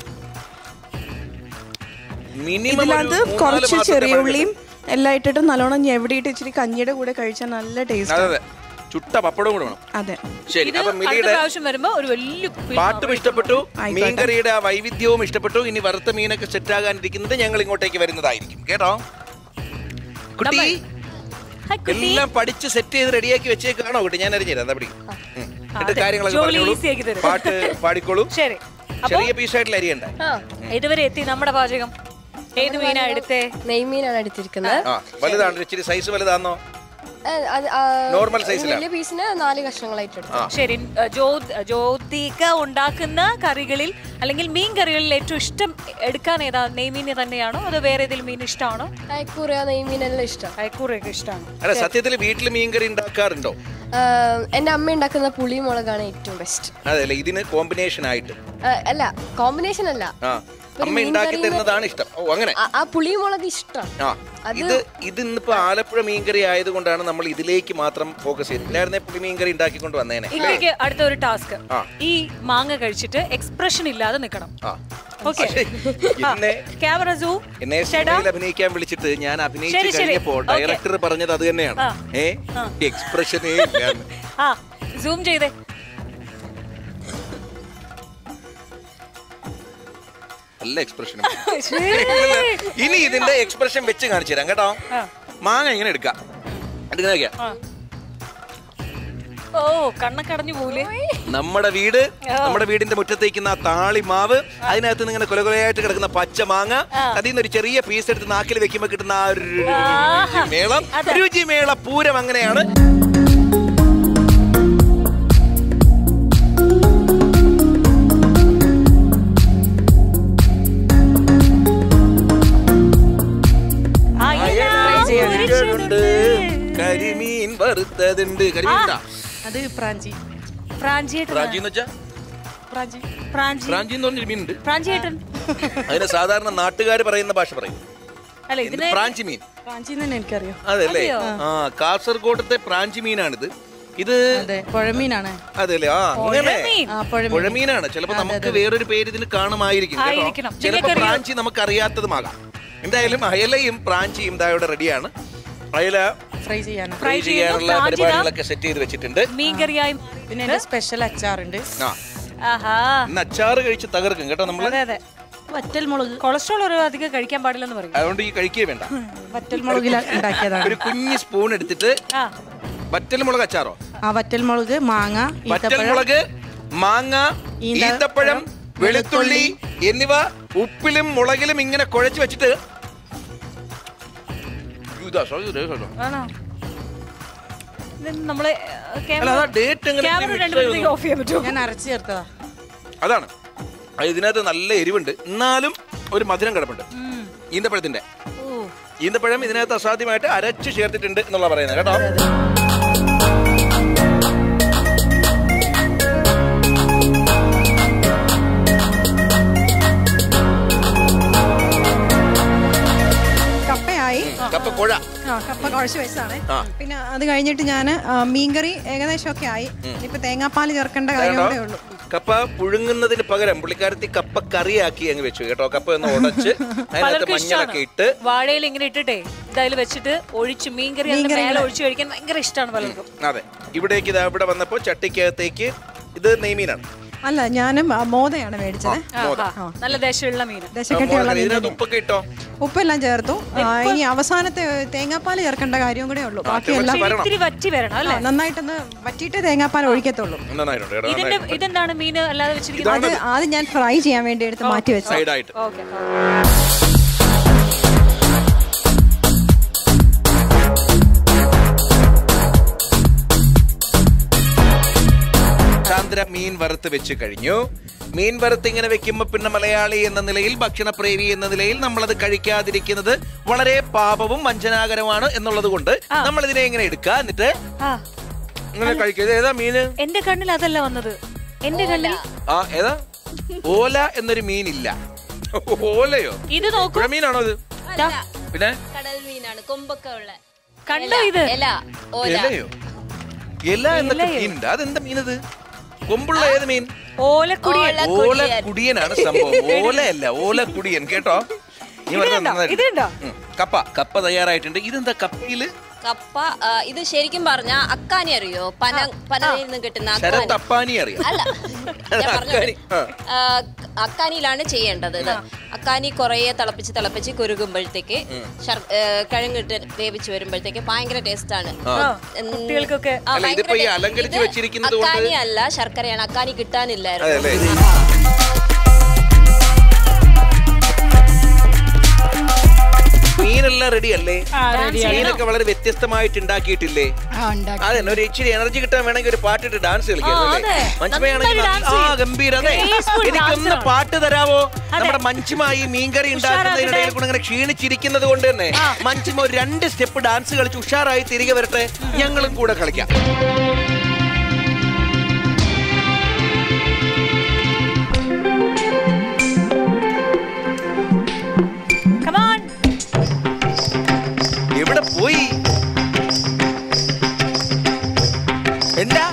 മിനിമം ഇതിനകത്ത് കുറച്ച് ചെറിയ ഉള്ളിയും എല്ലാം ഇട്ടിട്ട് നല്ലോണം ഞെവിടിയിട്ട് ഇച്ചിരി കഞ്ഞിയുടെ കൂടെ കഴിച്ചാൽ നല്ല ടേസ്റ്റ് അതെ അതെ ചുട്ട പപ്പടവും കൂടെ വേണം അതെ ശരി ഇത് അപ്പൊ അടുത്ത മിലിയുടെ പ്രാവശ്യം വരുമ്പോ ഒരു വലിയ കുപ്പി പാട്ടും ഇഷ്ടപ്പെട്ടു ആയിക്കോട്ടെ. മീൻകറിയുടെ ആ വൈവിധ്യവും ഇഷ്ടപ്പെട്ടു ഇനി വറുത്ത മീനൊക്കെ സെറ്റ് ആകാനിരിക്കുന്നത് ഞങ്ങൾ ഇങ്ങോട്ടേക്ക് വരുന്നതായിരിക്കും കേട്ടോ കുട്ടി ഹായ് കുട്ടി. എല്ലാം പഠിച്ച് സെറ്റ് ചെയ്ത് റെഡിയാക്കി വെച്ചേക്കാണോ കുട്ടി ഞാൻ അറിഞ്ഞുതരാം എന്താ പിടി എന്നിട്ട് അതെ. കാര്യങ്ങളൊക്കെ ജോലി പറഞ്ഞോളൂ easy ആക്കി തരും. പാട്ട് പാടിക്കോളൂ ശരി അപ്പൊ ചെറിയ പീസായിട്ടുള്ള അരിയണ്ട ആ, ഇതുവരെ എത്തി നമ്മുടെ പാചകം ഏത് മീനാ എടുത്തേ നെയ്മീനാണ് എടുത്തിരിക്കുന്നത് ആ വലുതാണ് ഇച്ചിരി സൈസ് വലുതാണോ ഏ, അത്, ആ, Normal ഈ size ലാ? വലിയ പീസിന് നാല് കഷ്ണങ്ങളായിട്ട് എടുത്തു ആ ശരി ഏ, ജ്യോ- ജ്യോതിക ഉണ്ടാക്കുന്ന കറികളിൽ അല്ലെങ്കിൽ മീൻ കറികളിൽ ഏറ്റവും ഇഷ്ടം എടുക്കാൻ ഏതാ നെയ്മീന് തന്നെയാണോ അതോ വേറെ ഏതെങ്കിലും മീൻ ഇഷ്ടമാണോ അയക്കൂറ നെയ്മീനെല്ലാം ഇഷ്ടം അയക്കൂറയൊക്കെ ഇഷ്ടമാണ് അല്ല സത്യത്തിൽ വീട്ടിൽ മീൻകറി ഉണ്ടാക്കാറുണ്ടോ ആ, എൻ്റെ അമ്മ ഉണ്ടാക്കുന്ന പുളി മുളകാണ് ഏറ്റവും ബെസ്റ്റ് അതെല്ലേ ഇതിന് കോമ്പിനേഷൻ ആയിട്ട് അല്ല കോമ്പിനേഷൻ അല്ല ആ അമ്മ ഉണ്ടാക്കി തരുന്നതാണ് ഇഷ്ടം ഓ അങ്ങനെ ആ- ആ പുളി മുളക് ഇഷ്ടം ആ ഇത് ഇത് ഇന്നിപ്പോ ആലപ്പുഴ മീൻകറി ആയതുകൊണ്ടാണ് നമ്മൾ ഇതിലേക്ക് മാത്രം ഫോക്കസ് ചെയ്തത് ഇല്ലായിരുന്നെ പുളി മീൻകറി ഉണ്ടാക്കിക്കൊണ്ട് വന്നേനെ ഇങ്ങനെയൊക്കെ അടുത്ത ഒരു ടാസ്ക് ആ. ഈ മാങ്ങ കഴിച്ചിട്ട് എക്സ്പ്രഷൻ ഇല്ലാതെ നിൽക്കണം ആ ഓക്കെ എന്നെ ക്യാമറ സൂം എന്നെ സിനിമയിൽ അഭിനയിക്കാൻ വിളിച്ചിട്ട് ഞാൻ അഭിനയിച്ചു ശരി, ശരി. കഴിഞ്ഞപ്പോ Okay. ഡയറക്ടർ പറഞ്ഞത് അത് തന്നെയാണ് ആ. ഏ എക്സ്പ്രഷനേ ഇല്ലാന്ന് ആ സൂം ചെയ്തേ നല്ല എക്സ്പ്രഷൻ ഇനി ഇതിന്റെ എക്സ്പ്രഷൻ വെച്ച് കാണിച്ചു തരാം കേട്ടോ മാങ്ങ ഇങ്ങനെ എടുക്കാം എടുക്കുന്ന വെക്കാം. ഓ കണ്ണൊക്കെ അടഞ്ഞു പോലെ നമ്മുടെ വീട് നമ്മുടെ വീടിന്റെ മുറ്റത്തേക്കുന്ന ആ താളി മാവ് അതിനകത്ത് നിന്ന് ഇങ്ങനെ കൊലകൊലയായിട്ട് കിടക്കുന്ന പച്ച മാങ്ങ അതിൽ നിന്ന് ഒരു ചെറിയ പീസ് എടുത്ത് നാക്കിൽ വെക്കുമ്പോ കിട്ടുന്ന ആ ഒരു രുചിമേളം രുചിമേള പൂരം അങ്ങനെയാണ് ഉണ്ട് കരിമീൻ വറുത്തതുണ്ട് കരിമീൻ ഉണ്ടോ? അത് പ്രാഞ്ചി പ്രാഞ്ചിയേട്ടൻ പ്രാഞ്ചി എന്ന് വെച്ചാ പ്രാഞ്ചി പ്രാഞ്ചി പ്രാഞ്ചി എന്ന് പറഞ്ഞൊരു മീനുണ്ട് പ്രാഞ്ചിയേട്ടൻ അതിന് സാധാരണ നാട്ടുകാർ പറയുന്ന ഭാഷ പറയും അല്ല ഇത് ഇതിന് പ്രാഞ്ചി മീൻ പ്രാഞ്ചി തന്നെ എനിക്കറിയാം അതല്ലേ അതെയോ? ആ കാസർഗോഡത്തെ പ്രാഞ്ചി മീനാണിത് ഇത് അതെ പുഴമീനാണ് അതല്ലേ ആ അങ്ങനെ പുഴമീൻ. ആ പുഴമീൻ പുഴമീനാണ് ചിലപ്പോ നമുക്ക് വേറൊരു പേര് ഇതിന് കാണുമായിരിക്കും കേട്ടോ. ആയിരിക്കണം. ചിലപ്പോ നിങ്ങൾക്കറിയോ? പ്രാഞ്ചി നമുക്ക് അറിയാത്തതുമാകാം എന്തായാലും അയലയും പ്രാഞ്ചിയും ഇതാ ഇവിടെ റെഡിയാണ് അയല ഫ്രൈ ചെയ്യാനാണ് ഫ്രൈ ചെയ്യുന്നു. ചെയ്യാനുള്ള പ്രാഞ്ചി ഇതാ. പരിപാടികളൊക്കെ സെറ്റ് ചെയ്ത് വെച്ചിട്ടുണ്ട് മീൻകറിയായി പിന്നെ എന്റെ സ്പെഷ്യൽ അച്ചാറുണ്ട് ആ ആഹാ ഇന്ന് അച്ചാറ് കഴിച്ച് തകർക്കും കേട്ടോ നമ്മള് അതെ അതെ വറ്റൽ മുളക് കൊളസ്ട്രോൾ ഒരു അധികം കഴിക്കാൻ പാടില്ലെന്ന് പറയും അതുകൊണ്ട് ഈ കഴിക്കേ വേണ്ട വറ്റൽ മുളകിൽ ഉണ്ടാക്കിയതാണ് ഒരു കുഞ്ഞ് സ്പൂൺ എടുത്തിട്ട് ആ വറ്റൽ മുളക് അച്ചാറോ ആ വറ്റൽ മുളക് മാങ്ങ വറ്റൽ ഈത്തപ്പഴം മുളക് മാങ്ങ ഈന്ത- ഈത്തപ്പഴം വെളുത്തുള്ളി എന്നിവ ഉപ്പിലും മുളകിലും ഇങ്ങനെ കുഴച്ച് വെച്ചിട്ട് ഇതാ, sorry, sorry, sorry. ആണോ ഇത് നമ്മളെ അല്ല, അതാ date എങ്ങനെ ക്യാമറ mix രണ്ടുപേരത്തേക്ക് ആയിരുന്നു? ഓഫ് ചെയ്യാൻ പറ്റുമോ ഞാൻ അരച്ച് ചേർത്തതാ അതാണ് അത് ഇതിനകത്ത് നല്ല എരിവുണ്ട് എന്നാലും ഒരു മധുരം കിടപ്പുണ്ട് ഈന്തപ്പഴത്തിന്റെ ഓ ഈന്തപ്പഴം ഇതിനകത്ത് അസാധ്യമായിട്ട് അരച്ച് ചേർത്തിട്ടുണ്ട് എന്നുള്ള പറയുന്നത് കേട്ടോ കപ്പയായി കപ്പ കുഴ ആ കപ്പ കുഴച്ച് വെച്ചതാണ് ആ. പിന്നെ അത് കഴിഞ്ഞിട്ട് ഞാൻ മീൻകറി ഏകദേശം ഒക്കെ ആയി ഇപ്പൊ തേങ്ങാപ്പാൽ ചേർക്കേണ്ട കാര്യം കൂടെ ഉള്ളൂ കപ്പ പുഴുങ്ങുന്നതിന് പകരം പുള്ളിക്കാരത്തി കപ്പ കറിയാക്കി അങ്ങ് വെച്ചു കേട്ടോ കപ്പ ഒന്ന് ഉടച്ച് അതിനകത്ത് പലർക്കും മഞ്ഞളൊക്കെ ഇഷ്ടമാണ് ഇട്ട് വാഴയിൽ ഇങ്ങനെ ഇട്ടിട്ടേ ഇതായാലും വെച്ചിട്ട് ഒഴിച്ച് മീൻകറി അതിന്റെ മേലെ ഒഴിച്ച് കഴിക്കാൻ ഭയങ്കര ഇഷ്ടമാണ് പലർക്കും അതെ ഇവിടേക്ക് ഇതാ ഇവിടെ വന്നപ്പോ ചട്ടിക്കകത്തേക്ക് ഇത് നെയ്മീനാണ് അല്ല ഞാനും ആ, മോദയാണ് മേടിച്ചത് ആ, ആ. നല്ല ദേശമുള്ള മീൻ ദശക്കട്ടിയുള്ള മീൻ ഇതിനകത്ത് ഉപ്പൊക്കെ ഇട്ടോ ഉപ്പെല്ലാം ചേർത്തു ആ, ഇനി അവസാനത്തെ തേങ്ങാപ്പാൽ ചേർക്കേണ്ട കാര്യം കൂടെ ഉള്ളൂ ബാക്കിയെല്ലാം വരണം. ഇത്തിരി വറ്റി വരണം അല്ലേ ആ, നന്നായിട്ടൊന്ന് വറ്റിയിട്ട് തേങ്ങാപ്പാൽ ഒഴിക്കത്തുള്ളൂ നന്നായിട്ടുണ്ട് കേട്ടോ ഇതിന്റെ നന്നായിട്ടുണ്ട്. ഇതെന്താണ് മീൻ അല്ലാതെ വെച്ചിരിക്കുന്നത് അത് ആദ്യം ഞാൻ ഫ്രൈ ചെയ്യാൻ വേണ്ടി എടുത്ത് മാറ്റി വെച്ചു സൈഡായിട്ട് ഓക്കെ ചാന്ദ്ര മീൻ വറുത്ത് വെച്ച് കഴിഞ്ഞു മീൻ വറുത്ത് ഇങ്ങനെ വെക്കുമ്പോ പിന്നെ മലയാളി എന്ന നിലയിൽ ഭക്ഷണപ്രേമി എന്ന നിലയിൽ നമ്മളത് കഴിക്കാതിരിക്കുന്നത് വളരെ പാപവും വഞ്ചനാകരമാണ് എന്നുള്ളത് കൊണ്ട് നമ്മൾ ഇതിനെ ഇങ്ങനെ എടുക്കുക എന്നിട്ട് ആ ഇങ്ങനെ കഴിക്കുക ഇത് ഏതാ മീന് എന്റെ കണ്ണിൽ അതല്ല വന്നത് എന്റെ കണ്ണിൽ ആ ഏതാ ഓല എന്നൊരു മീനില്ല ഓലയോ ഇത് നോക്കൂ പുഴ മീനാണോ ഇത് ദാ, പിന്നെ കടൽ മീനാണ് കൊമ്പൊക്കെ ഉള്ള കണ്ടോ ഇത് എല ഓല ഇലയോ ഇല എന്നൊക്കെ മീനുണ്ട് അതെന്താ മീനത് കൊമ്പുള്ള ഏത് മീൻ ഓലക്കുടിയൻ ഓല കുടിയനാണ് സംഭവം ഓലയല്ല ഓല കുടിയൻ കേട്ടോ നീ പറഞ്ഞത് ഇതുണ്ടോ? നന്നായിട്ടുണ്ട്. ഇതുണ്ടോ? ഉം. കപ്പ കപ്പ തയ്യാറായിട്ടുണ്ട് ഇതെന്താ കപ്പയില് കപ്പ ആ, ഇത് ശരിക്കും പറഞ്ഞ അക്കാനി അറിയോ പന പനയിൽ നിന്ന് കിട്ടുന്ന ശരത് അക്കാനി അപ്പാനി അറിയാം അല്ല ഞാൻ പറഞ്ഞത് അക്കാനി, ആ. ആ, അക്കാനിയിലാണ് ചെയ്യേണ്ടത് ഇത് അക്കാനി കുറേ തിളപ്പിച്ച് തിളപ്പിച്ച് കുരുകുമ്പോഴത്തേക്ക് ശർ- ഏ, കിഴങ്ങിട്ട് വേവിച്ച് വരുമ്പോഴത്തേക്ക് ഭയങ്കര ടേസ്റ്റ് ആണ് ഉം, കുട്ടികൾക്കൊക്കെ ആ, അല്ല, ഇതിപ്പോ ഈ ഭയങ്കര അലങ്കരിച്ച് ഇത് വെച്ചിരിക്കുന്നത് കൊണ്ട് അക്കാനി അല്ല ശർക്കരയാണ് അക്കാനി കിട്ടാനില്ലായിരുന്നു അതെ മീനെല്ലാം റെഡി അല്ലേ മീനൊക്കെ വളരെ വ്യത്യസ്തമായിട്ട് ഉണ്ടാക്കിയിട്ടില്ലേ അതെ ഒരു ഇച്ചിരി എനർജി കിട്ടാൻ വേണമെങ്കിൽ ഒരു പാട്ടിട്ട് ഡാൻസ് കളിക്കാം ആ, അല്ലേ? അതെ. മഞ്ജുമയാണെങ്കിൽ നന്നായി നല്ല- dance ആ ചെയ്യും. ഗംഭീര അതെ Graceful എനിക്കൊന്ന് dancer ആണ്. പാട്ട് തരാവോ നമ്മുടെ മഞ്ജുമായി മീൻകറി ഉണ്ടാക്കുന്നതിനിടയിൽ കൂടെ ഇങ്ങനെ ക്ഷീണിച്ചിരിക്കുന്നത് കൊണ്ട് തന്നെ മഞ്ജുമ ഒരു രണ്ട് സ്റ്റെപ്പ് ഡാൻസ് കളിച്ച് ഉഷാറായി തിരികെ വരട്ടെ ഞങ്ങളും കൂടെ കളിക്കാം Come on. എവിടെ പോയി എന്താ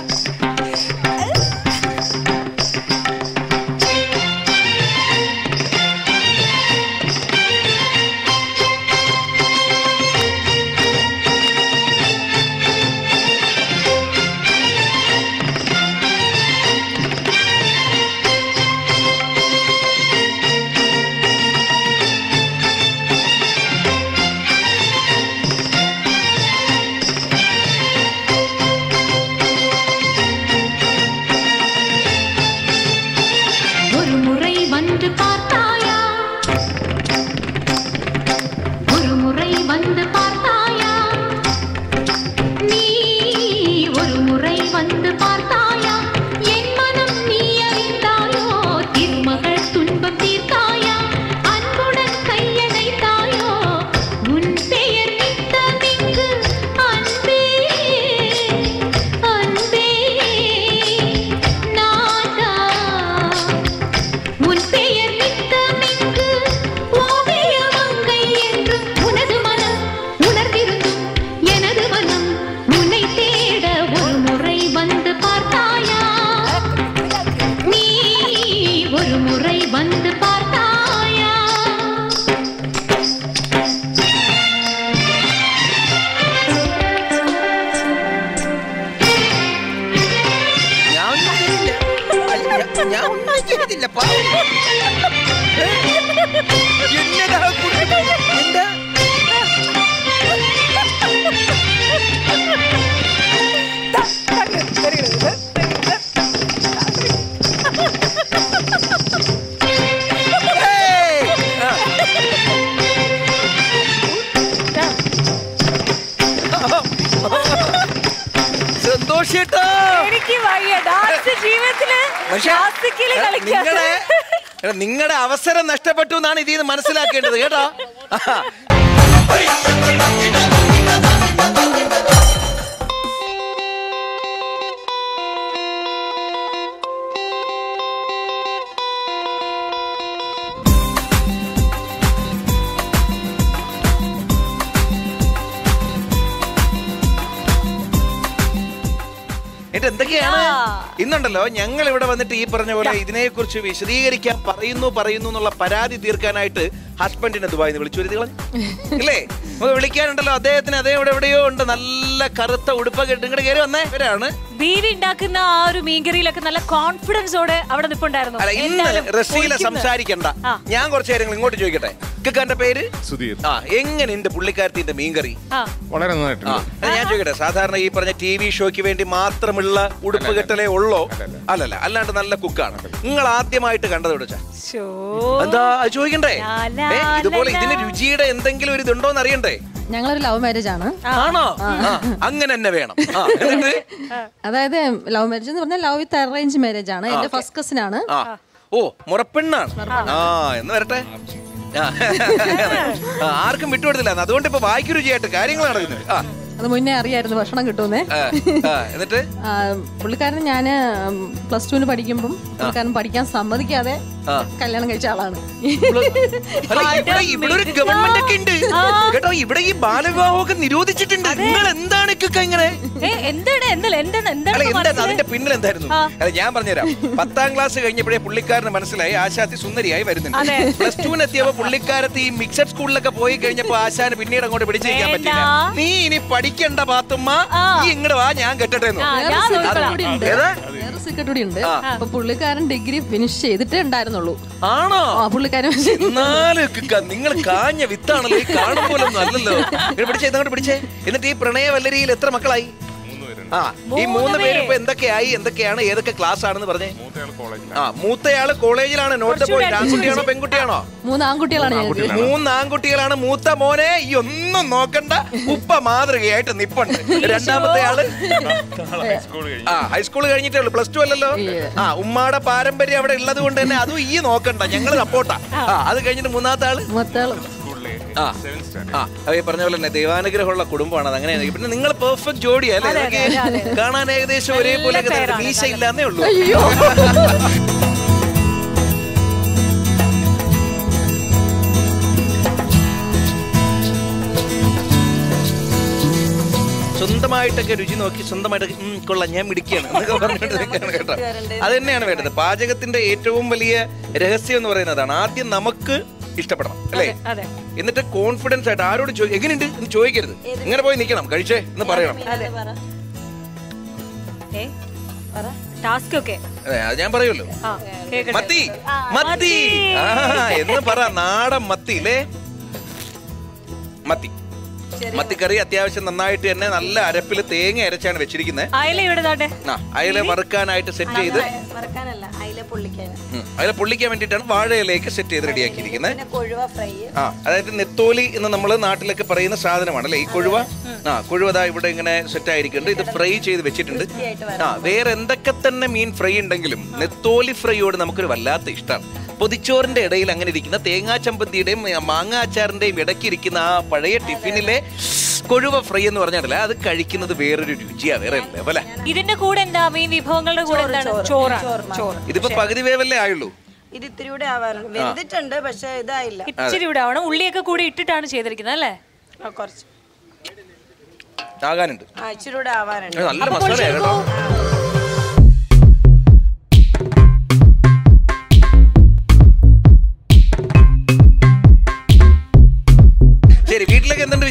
ഞാൻ ഒന്നും ചെയ്തില്ല. അല്ല, ഞാൻ- ഞാൻ ഒന്നും ചെയ്തില്ല പാവം. ഏ? എന്നതാ കുട്ടി? എന്താ ഏയ്! ആ. സന്തോഷേട്ടാ എനിക്ക് വയ്യ ഡാൻസ് ജീവിതത്തില് ക്ലാസിക്കല് കളിക്കാൻ നിങ്ങളുടെ നിങ്ങളുടെ അവസരം നഷ്ടപ്പെട്ടു എന്നാണ് ഇതിൽ നിന്ന് മനസ്സിലാക്കേണ്ടത് കേട്ടോ എന്നിട്ട് എന്തൊക്കെയാണ് ഇന്നുണ്ടല്ലോ ഞങ്ങൾ ഇവിടെ വന്നിട്ട് ഈ പറഞ്ഞ പോലെ ഇതിനെക്കുറിച്ച് വിശദീകരിക്കാൻ പറയുന്നു പറയുന്നു എന്നുള്ള പരാതി തീർക്കാനായിട്ട് ഹസ്ബൻഡിനെ ദുബായിന്ന് വിളിച്ചു വരുത്തി കളഞ്ഞു ഇല്ലേ നമുക്ക് വിളിക്കാനുണ്ടല്ലോ അദ്ദേഹത്തിന് അതേ ഇവിടെ എവിടെയോ ഉണ്ട് നല്ല കറുത്ത ഉടുപ്പൊക്കെ ഇട്ട് ഇങ്ങോട്ട് കയറി വന്നേ ഇവരാണ് ബീവി ഉണ്ടാക്കുന്ന ആ ഒരു മീൻകറിയിലൊക്കെ നല്ല കോൺഫിഡൻസോടെ അവിടെ നിൽപ്പുണ്ടായിരുന്നു അല്ല ഇന്ന് എന്തായാലും റസീല പൊളിക്കുന്നു. സംസാരിക്കണ്ട ആ. ഞാൻ കുറച്ച് കാര്യങ്ങൾ ഇങ്ങോട്ട് ചോദിക്കട്ടെ ഇക്കാന്റെ പേര് സുധീർ ആ എങ്ങനെയുണ്ട് പുള്ളിക്കാരത്തിന്റെ മീൻകറി ആ. വളരെ ആ നന്നായിട്ടുണ്ട് അത് ഞാൻ ചോദിക്കട്ടെ സാധാരണ ഈ പറഞ്ഞ ടി വി ഷോയ്ക്ക് വേണ്ടി മാത്രമുള്ള ഉടുപ്പ് കെട്ടലേ ഉള്ളോ അല്ലല്ല അല്ലാണ്ട് നല്ല കുക്കാണ് നിങ്ങൾ ആദ്യമായിട്ട് കണ്ടത് എവിടെ വെച്ചാ ശോ. എന്താ അത് ചോദിക്കണ്ടേ ലാ, ലാ, ഏ, ഇതുപോലെ ലാ. ഇതിന് രുചിയുടെ എന്തെങ്കിലും ഒരു ഇതുണ്ടോന്ന് അറിയണ്ടേ ഞങ്ങളൊരു ലവ് മാരേജ് ആണ് ആണോ ആ, അങ്ങനെ തന്നെ വേണം ആ, എന്നിട്ട് അതായത് ലവ് മാരേജ് എന്ന് പറഞ്ഞാൽ ലവ് വിത്ത് അറേഞ്ച് മാരേജ് ആണ് എന്റെ ഫസ്റ്റ് കസിൻ ആണ് ആ ഓ മുറപ്പെണ്ണാണ് ആ എന്ന് വരട്ടെ ആ. ആ, ആർക്കും വിട്ടുകൊടുത്തില്ല അതുകൊണ്ട് ഇപ്പൊ വായിക്കു രുചിയായിട്ട് കാര്യങ്ങൾ നടക്കുന്നത് ആ അത് മുന്നേ അറിയായിരുന്നു ഭക്ഷണം കിട്ടുമെന്നേ ആ, ആ, എന്നിട്ട് ആ, പുള്ളിക്കാരൻ ഞാൻ പ്ലസ് ടുവിന് പഠിക്കുമ്പം പുള്ളിക്കാരൻ പഠിക്കാൻ സമ്മതിക്കാതെ ആ. കല്യാണം കഴിച്ച ആളാണ് അല്ല, ഇവിടെ ഇവിടെ ഒരു ഗവൺമെന്റ് ഒക്കെ ഉണ്ട് കേട്ടോ ഇവിടെ ഈ ബാലവിവാഹമൊക്കെ നിരോധിച്ചിട്ടുണ്ട് നിങ്ങൾ എന്താണ് ഇക്കൊക്കെ ഇങ്ങനെ ഏ, എന്താണ് എന്താണ് എന്താണ് അല്ല എന്താണ് എന്താ മനസ്സിലായി? അതിന്റെ പിന്നിൽ എന്തായിരുന്നു അല്ല ഞാൻ പറഞ്ഞുതരാം പത്താം ക്ലാസ് കഴിഞ്ഞപ്പോഴേ പുള്ളിക്കാരന് മനസ്സിലായി ആശാത്തി സുന്ദരിയായി വരുന്നുണ്ട് അതെ. പ്ലസ് ടുവിന് എത്തിയപ്പോ പുള്ളിക്കാരത്ത് ഈ മിക്സഡ് സ്കൂളിലൊക്കെ പോയി കഴിഞ്ഞപ്പോ ആശാന് പിന്നീട് അങ്ങോട്ട് പിടിച്ചിരിക്കാൻ വേണ്ട. പറ്റില്ല നീ ഇനി പഠിക്കണ്ട പാത്തുമ്മ നീ ഇങ്ങോട്ട് വാ ഞാൻ കെട്ടട്ടെ എന്ന് ആ, പറഞ്ഞു. ഞാൻ വേറൊരു നോക്കിക്കോളാം. secret കൂടി ഉണ്ട്. ഏതാ? വേറൊരു secret കൂടി ഉണ്ട് ആ. അപ്പൊ പുള്ളിക്കാരൻ ഡിഗ്രി ഫിനിഷ് ചെയ്തിട്ടേ ഉണ്ടായിരുന്നുള്ളൂ ആണോ ആ പുള്ളിക്കാരൻ എന്നാലും നിങ്ങൾ കാഞ്ഞ വിത്താണല്ലോ ഈ കാണും പോലെ ഒന്നും അല്ലല്ലോ ഇങ്ങോട്ട് പിടിച്ചേ ഇതങ്ങോട്ട് പിടിച്ചേ എന്നിട്ട് ഈ പ്രണയ വല്ലരിയിൽ എത്ര മക്കളായി ആ ഈ മൂന്ന് പേര് ഇപ്പൊ എന്തൊക്കെയായി എന്തൊക്കെയാണ് ഏതൊക്കെ ക്ലാസ് ആണെന്ന് പറഞ്ഞേ ആ മൂത്തയാള് കോളേജിലാണ് നോട്ട് പോയി ആൺകുട്ടിയാണോ പെൺകുട്ടിയാണോ മൂന്ന് ആൺകുട്ടികളാണ് ഞങ്ങൾക്ക് മൂന്ന് ആൺകുട്ടികളാണ് മൂത്ത മോനെ ഈ ഒന്നും നോക്കണ്ട ഉപ്പ മാതൃകയായിട്ട് നിപ്പുണ്ട് രണ്ടാമത്തെ ആള് ആ ഹൈസ്കൂൾ കഴിഞ്ഞിട്ടേ ഉള്ളൂ പ്ലസ് ടു അല്ലല്ലോ ആ ഉമ്മാടെ പാരമ്പര്യം അവിടെ ഉള്ളത് കൊണ്ട് തന്നെ അതും ഈ നോക്കണ്ട ഞങ്ങള് സപ്പോർട്ടാ ആ അത് കഴിഞ്ഞിട്ട് മൂന്നാമത്തെ ആള് മൊത്തം ആ ആ അത് ഈ പറഞ്ഞ പോലെ തന്നെ ദൈവാനുഗ്രഹമുള്ള കുടുംബമാണ് അത് അങ്ങനെ പിന്നെ നിങ്ങൾ പെർഫെക്റ്റ് ജോഡിയാ അല്ലേ അതെ, അതെ, അതെ, നിങ്ങൾക്ക് കാണാൻ ഏകദേശം ഒരേപോലെ നല്ല പേരാണ്, മീശ ഇല്ലാന്നേ ഉള്ളൂ സ്വന്തമായിട്ടൊക്കെ രുചി നോക്കി സ്വന്തമായിട്ടൊക്കെ "ഉം, കൊള്ളാം ഞാൻ മിടിക്കുകയാണ് എന്നൊക്കെ പറഞ്ഞിട്ട് നിൽക്കുകയാണ് കേട്ടോ അത് തന്നെയാണ് വേണ്ടത് പാചകത്തിന്റെ ഏറ്റവും വലിയ രഹസ്യം എന്ന് പറയുന്നതാണ് ആദ്യം നമുക്ക് ഇഷ്ടപ്പെടണം അല്ലേ അതെ എന്നിട്ട് കോൺഫിഡൻസ് ആയിട്ട് ആരോട് ചോദി എങ്ങനെയുണ്ട് എന്ന് ചോദിക്കരുത് ഇങ്ങനെ പോയി നിൽക്കണം കഴിച്ചേ എന്ന് പറയണം ഏ ടാസ്ക് ഒക്കെ അതെ അത് ഞാൻ പറയുമല്ലോ ആ കേക്കട്ടെ. മത്തി ആ, മത്തി ആ എന്ന് പറ നാടൻ മത്തി അല്ലേ മത്തി മത്തിക്കറി അത്യാവശ്യം നന്നായിട്ട് തന്നെ നല്ല അരപ്പിൽ തേങ്ങ അരച്ചാണ് വെച്ചിരിക്കുന്നത് അയല ഇവിടെ താട്ടെ ആ അയല വറുക്കാനായിട്ട് സെറ്റ് ചെയ്ത് മറക്കാനല്ല അയില പൊള്ളിക്കാൻ ഉം, അയല പൊള്ളിക്കാൻ വേണ്ടിയിട്ടാണ് വാഴയിലേക്ക് സെറ്റ് ചെയ്ത് റെഡിയാക്കിയിരിക്കുന്നത് പിന്നെ കൊഴുവ ഫ്രൈ ആ അതായത് നെത്തോലി എന്ന് നമ്മൾ നാട്ടിലൊക്കെ പറയുന്ന സാധനമാണ് അല്ലേ ഈ കൊഴുവ ആ കൊഴുവ ദാ ഇവിടെ ഇങ്ങനെ സെറ്റ് ആയിരിക്കുന്നുണ്ട് ഇത് ഫ്രൈ ചെയ്ത് വെച്ചിട്ടുണ്ട് ആ വേറെ എന്തൊക്കെ തന്നെ മീൻ ഫ്രൈ ഉണ്ടെങ്കിലും നെത്തോലി ഫ്രൈയോട് നമുക്കൊരു വല്ലാത്ത ഇഷ്ടമാണ് പൊതിച്ചോറിന്റെ ഇടയിൽ അങ്ങനെ ഇരിക്കുന്ന തേങ്ങാ ചമ്പന്തിയുടെയും മാങ്ങ അച്ചാറിന്റെയും ഇടയ്ക്ക് ഇരിക്കുന്ന ആ പഴയ ടിഫിനിലെ കൊഴുവ ഫ്രൈ എന്ന് പറഞ്ഞാലേ അത് കഴിക്കുന്നത് വേറൊരു രുചിയാ വേറെ ലെവലാ ഇതിന്റെ കൂടെ എന്താ മീൻ വിഭവങ്ങളുടെ കൂടെ എന്താണ് ചോറാണ് ചോറ് ഇതിപ്പോ പകുതി വേവല്ലേ ആയുള്ളൂ ഇത് ഇത്തിരി കൂടെ ആവാറുണ്ട് വെന്തിട്ടുണ്ട് പക്ഷെ ഇതായില്ല ഇച്ചിരി ഇവിടെ ആവണം ഉള്ളിയൊക്കെ കൂടി ഇട്ടിട്ടാണ് ചെയ്തിരിക്കുന്നത് അല്ലേ ആ, കുറച്ച് ആകാനുണ്ട് ആ ഇച്ചിരി കൂടെ ആവാറുണ്ട് അത് നല്ല മസാല കേട്ടോ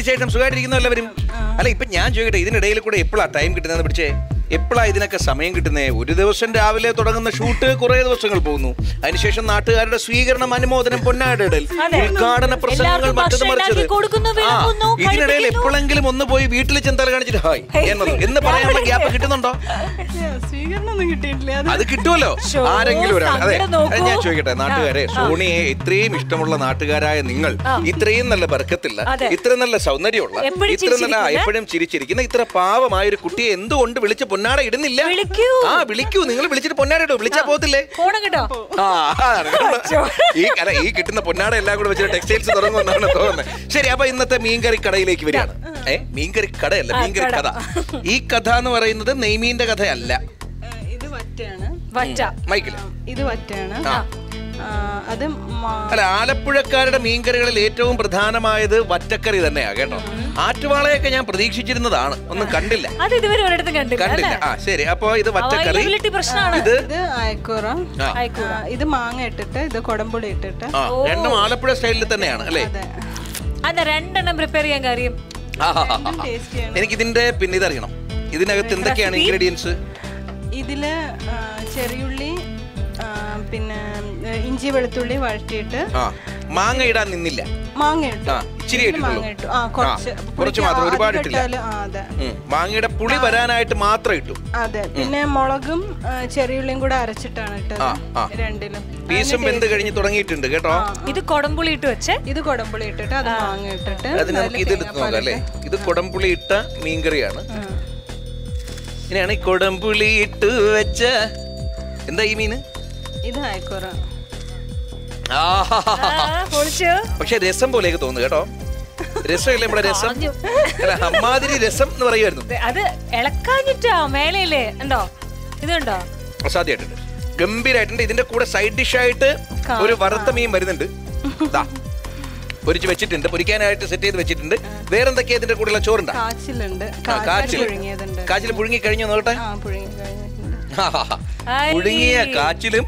വിശേഷം സുഖമായിട്ടിരിക്കുന്നു എല്ലാവരും അല്ല ഇപ്പൊ ഞാൻ ചോദിക്കട്ടെ ഇതിനിടയിൽ കൂടെ എപ്പോഴാ ടൈം കിട്ടുന്നതെന്ന് പിടിച്ചേ എപ്പോഴാ ഇതിനൊക്കെ സമയം കിട്ടുന്നത് ഒരു ദിവസം രാവിലെ തുടങ്ങുന്ന ഷൂട്ട് കുറെ ദിവസങ്ങൾ പോകുന്നു അതിനുശേഷം നാട്ടുകാരുടെ സ്വീകരണം അനുമോദനം പൊന്നാടിടൽ അതെ. ഉദ്ഘാടന പ്രസംഗങ്ങൾ എല്ലാവർക്കും മറ്റത് ഭക്ഷണം മറിച്ചത് ഉണ്ടാക്കി കൊടുക്കുന്നു, ആ, വിളമ്പുന്നു, ഇതിനിടയിൽ കഴിപ്പിക്കുന്നു. എപ്പോഴെങ്കിലും ഒന്ന് പോയി വീട്ടിൽ ചെന്തല കാണിച്ചിട്ട് ഹായ് എന്നത് എന്ന് പറയാനുള്ള ഗ്യാപ്പ് കിട്ടുന്നുണ്ടോ സ്വീകരണം ഒന്നും കിട്ടിയിട്ടില്ല അത് കിട്ടുമല്ലോ ശോ, ആരെങ്കിലും ഒരാൾ അതെ സങ്കടം നോക്കൂ. അത് ഞാൻ ചോദിക്കട്ടെ നാട്ടുകാരെ ആ. സോണിയെ ഇത്രയും ഇഷ്ടമുള്ള നാട്ടുകാരായ നിങ്ങൾ ആ. ഇത്രയും നല്ല ബർക്കത്തില്ല അതെ. ഇത്ര നല്ല സൗന്ദര്യമുള്ള എപ്പഴും ഇത്ര നല്ല ആ, ചിരിച്ചിരിക്കുന്ന. എപ്പോഴും ചിരിച്ചിരിക്കുന്ന ഇത്ര പാവമായ ഒരു കുട്ടിയെ എന്തുകൊണ്ട് വിളിച്ച് പൊന്നാട ഇടുന്നില്ല വിളിക്കൂ. ആ വിളിക്കൂ നിങ്ങൾ വിളിച്ചിട്ട് പൊന്നാട ഇടൂ വിളിച്ചാ പോകത്തില്ലേ പോണം കേട്ടോ ആ അതാണ് കണ്ടോ? ഈ അല്ല ഈ കിട്ടുന്ന പൊന്നാട എല്ലാം കൂടെ വെച്ചിട്ട് ടെക്സ്റ്റൈൽസ് തുടങ്ങുമെന്നാണ് തോന്നുന്നത് ശരി അപ്പൊ ഇന്നത്തെ മീൻകറി കടയിലേക്ക് വരികയാണ് ഏ മീൻകറി കടയല്ല ആ, മീൻകറി കട. കഥ ഈ കഥ എന്ന് പറയുന്നത് നെയ്മീന്റെ കഥയല്ല ഇത് വറ്റയാണ് വറ്റ മൈക്കില് ഇത് വറ്റയാണ് ആ. ആ, അത് മാ- അല്ല ആലപ്പുഴക്കാരുടെ മീൻകറികളിൽ ഏറ്റവും പ്രധാനമായത് വറ്റക്കറി തന്നെയാ കേട്ടോ ആറ്റുവാളയൊക്കെ ഞാൻ പ്രതീക്ഷിച്ചിരുന്നതാണ് ഒന്നും കണ്ടില്ല അത് ഇതുവരെ ഒരിടത്തും കണ്ടില്ല കണ്ടില്ല അല്ലേ ആ ശരി അപ്പൊ ഇത് വറ്റക്കറി അവൈലബിലിറ്റി പ്രശ്നമാണ് ഇത് ഇത് അയക്കൂറ ആ. ആ, ഇത് മാങ്ങ ഇട്ടിട്ട് ഇത് കൊടമ്പുളി ഇട്ടിട്ട് ആ രണ്ടും ആലപ്പുഴ സ്റ്റൈലിൽ തന്നെയാണ് അല്ലേ അതാ രണ്ടെണ്ണം പ്രിപ്പയർ ചെയ്യാൻ കാര്യം എനിക്ക് ഇതിന്റെ പിന്നെ ഇതറിയണം ഇതിനകത്ത് എന്തൊക്കെയാണ് Recipe? ഇൻഗ്രീഡിയൻസ് ഇതില് ആ, ചെറിയുള്ളി ആ, പിന്നെ ഏ, ഇഞ്ചി വെളുത്തുള്ളി വഴറ്റിയിട്ട് ആ മാങ്ങ ഇടാൻ നിന്നില്ല മാങ്ങ ഇട്ടു ആ ഇച്ചിരി ഇതില് ഇട്ടിട്ടുള്ളൂ മാങ്ങ ഇട്ടു ആ കുറച്ച് ആ, കുറച്ച് പുളിക്ക് മാത്രം ആ, ഒരുപാട് അധികം ഇട്ടില്ല ഇട്ടാല് ആ, അതെ ഉം. മാങ്ങയുടെ പുളി വരാനായിട്ട് മാത്രം ഇട്ടു അതെ പിന്നെ മുളകും ആ, ചെറിയുള്ളിയും കൂടെ അരച്ചിട്ടാണ് ഇട്ടത് ആ, ആ. രണ്ടിലും പീസും വെന്ത് കഴിഞ്ഞ് തുടങ്ങിയിട്ടുണ്ട് കേട്ടോ ഇത് കൊടംപുളി ഇട്ട് വെച്ച് ഇത് കൊടമ്പുളി ഇട്ടിട്ട് അത് മാങ്ങ ഇട്ടിട്ട് അത് നമുക്ക് ഇത് എടുത്ത് നോക്കാം അല്ലേ ഇത് കൊടംപുളി ഇട്ട മീൻകറിയാണ് ഇങ്ങനെയാണ് ഈ കൊടംപുളി ഇട്ട് വെച്ച എന്താ ഈ മീന് ഇത് അയക്കൂറ പൊളിച്ചു പക്ഷെ രസം പോലെയൊക്കെ തോന്നുന്നു കേട്ടോ രസമില്ലേ നമ്മുടെ രസം അല്ല അമ്മാതിരി രസം എന്ന് പറയുമായിരുന്നു അത് ഇളക്കാഞ്ഞിട്ടാ മേലെയില്ലേ ഉണ്ടോ ഇതുണ്ടോ അസാധ്യമായിട്ടുണ്ട് ഗംഭീരമായിട്ടുണ്ട് ഇതിന്റെ കൂടെ സൈഡ് ഡിഷ് ആയിട്ട് ഒരു വറുത്ത മീൻ വരുന്നുണ്ട് ദാ പൊരിച്ച് വെച്ചിട്ടുണ്ട് പൊരിക്കാനായിട്ട് സെറ്റ് ചെയ്ത് വെച്ചിട്ടുണ്ട് വേറെന്തൊക്കെയാ ഇതിന്റെ കൂടെയുള്ള ചോറുണ്ടാ കാച്ചിലുണ്ട് ആ, കാച്ചിൽ പുഴുങ്ങിയതുണ്ട് കാച്ചിൽ പുഴുങ്ങി കഴിഞ്ഞു നോക്കട്ടെ ആ പുഴുങ്ങി കഴിഞ്ഞിട്ടുണ്ട് പുഴുങ്ങിയ കാച്ചിലും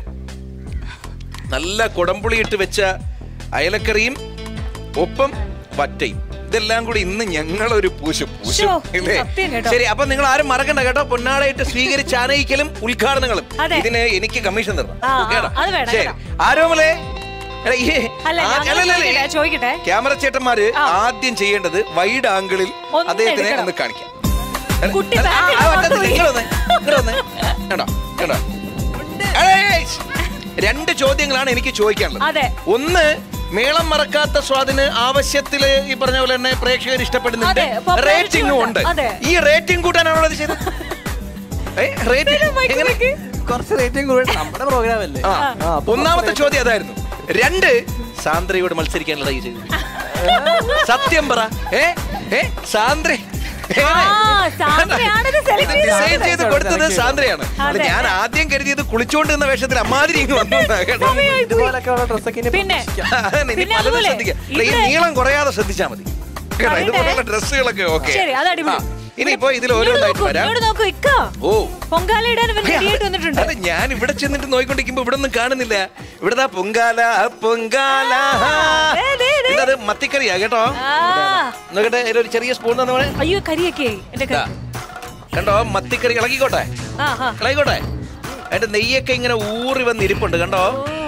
നല്ല കുടംപുളി ഇട്ട് വെച്ച അയലക്കറിയും ഒപ്പം വറ്റയും ഇതെല്ലാം കൂടി ഇന്ന് ഞങ്ങൾ ഒരു പൂശും പൂശും ശോ, ഇല്ലേ സത്യം കേട്ടോ. ശരി അപ്പൊ നിങ്ങൾ ആരും മറക്കണ്ട കേട്ടോ പൊന്നാടായിട്ട് സ്വീകരിച്ച ആനയിക്കലും ഉദ്ഘാടനങ്ങളും അതെ. ഇതിന് എനിക്ക് കമ്മീഷൻ തരണം ആ, ആ, കേട്ടോ അത് വേണം, ശരി കേട്ടോ. ആരോമലേ എടാ, ഈ- അല്ല ആ- ഞങ്ങൾ അല്ലല്ലല്ല, ഈ ചോദിക്കട്ടെ, ചോദിക്കട്ടെ ക്യാമറ ചേട്ടന്മാര് ആദ്യം ചെയ്യേണ്ടത് വൈഡ് ആംഗിളിൽ ഒന്ന് അദ്ദേഹത്തിനെ എടുക്കണം. ഒന്ന് കാണിക്കാം അല്ല, കുട്ടി അല്ല, ആ, ബാക്കിൽ ആ, പുറത്ത് വട്ടത്തിൽ പോയി. ഇങ്ങട് വന്നേ, ഇങ്ങട് വന്നേ. കണ്ടോ, കണ്ടോ? ഏയ്! രണ്ട് ചോദ്യങ്ങളാണ് എനിക്ക് ചോദിക്കാനുള്ളത് അതെ. ഒന്ന് മേളം മറക്കാത്ത സ്വാദിന് ആവശ്യത്തില് ഈ പറഞ്ഞ പോലെ തന്നെ പ്രേക്ഷകർ ഇഷ്ടപ്പെടുന്നുണ്ട് അതെ, popularity റേറ്റിംഗും ഉണ്ട് ഉണ്ട്. അതെ. ഈ റേറ്റിംഗ് കൂട്ടാനാണോ അത് ചെയ്തത് ഏ, rating? എങ്ങനെ? കുറച്ച് റേറ്റിംഗ് കൂടെ നമ്മുടെ പ്രോഗ്രാം അല്ലേ ആ. ഒന്നാമത്തെ ചോദ്യം അതായിരുന്നു രണ്ട് സാന്ദ്രയോട് മത്സരിക്കാനുള്ള ഈ ചെയ്തത് സത്യം പറ ഏ ഏ സാന്ദ്ര സാന്ദ്രയാണിത് select ചെയ്തത്. ഡിസൈൻ ചെയ്ത് കൊടുത്തത് സാന്ദ്രയാണ് അല്ല, അതെ. ഞാൻ ആദ്യം കരുതിയത് കുളിച്ചോണ്ട് നിന്ന വേഷത്തിൽ അമ്മാതിരി ഇങ്ങ് വന്നു എന്നാ കേട്ടോ ഇതുപോലൊക്കെയുള്ള ഡ്രസ്സൊക്കെ പിന്നെ അതാണ് ഇനി പിന്നെ പലതും അതുപോലെ ശ്രദ്ധിക്കുക അല്ല, ഈ ഇവിടെ- നീളം കുറയാതെ ശ്രദ്ധിച്ചാ മതി കേട്ടോ പറയട്ടെ? ഇതുപോലുള്ള ഡ്രസ്സുകളൊക്കെ ഓക്കെ ശരി അത് അടിപൊളി ഇനിയിപ്പോ ഇതിൽ ഇങ്ങോട്ട് ഓരോന്നായിട്ട് നോക്കൂ, വരാം ഇങ്ങോട്ട് നോക്കൂ ഇക്ക ഓ പൊങ്കാല ഇടാൻ ഇവൻ ready ആയിട്ട് വന്നിട്ടുണ്ട് അല്ല ഞാൻ ഇവിടെ ചെന്നിട്ട് നോയിക്കൊണ്ടിരിക്കുമ്പോ ഇവിടെ ഒന്നും കാണുന്നില്ല ഇവിടെ ദാ പൊങ്കാല പൊങ്കാല ദേ, ദേ, ദേ. ഇതത് മത്തിക്കറിയാ കേട്ടോ ആ, നോക്കട്ടെ ഇതിലൊരു ചെറിയ സ്പൂൺ തന്നെ വേണേ അയ്യോ കരിയൊക്കെ എന്റെ ദാ. കണ്ടോ മത്തിക്കറി ഇളകിക്കോട്ടെ ആ ആ ഇളകിക്കോട്ടെ അതിന്റെ നെയ്യൊക്കെ ഇങ്ങനെ ഊറി വന്ന് ഇരിപ്പുണ്ട് കണ്ടോ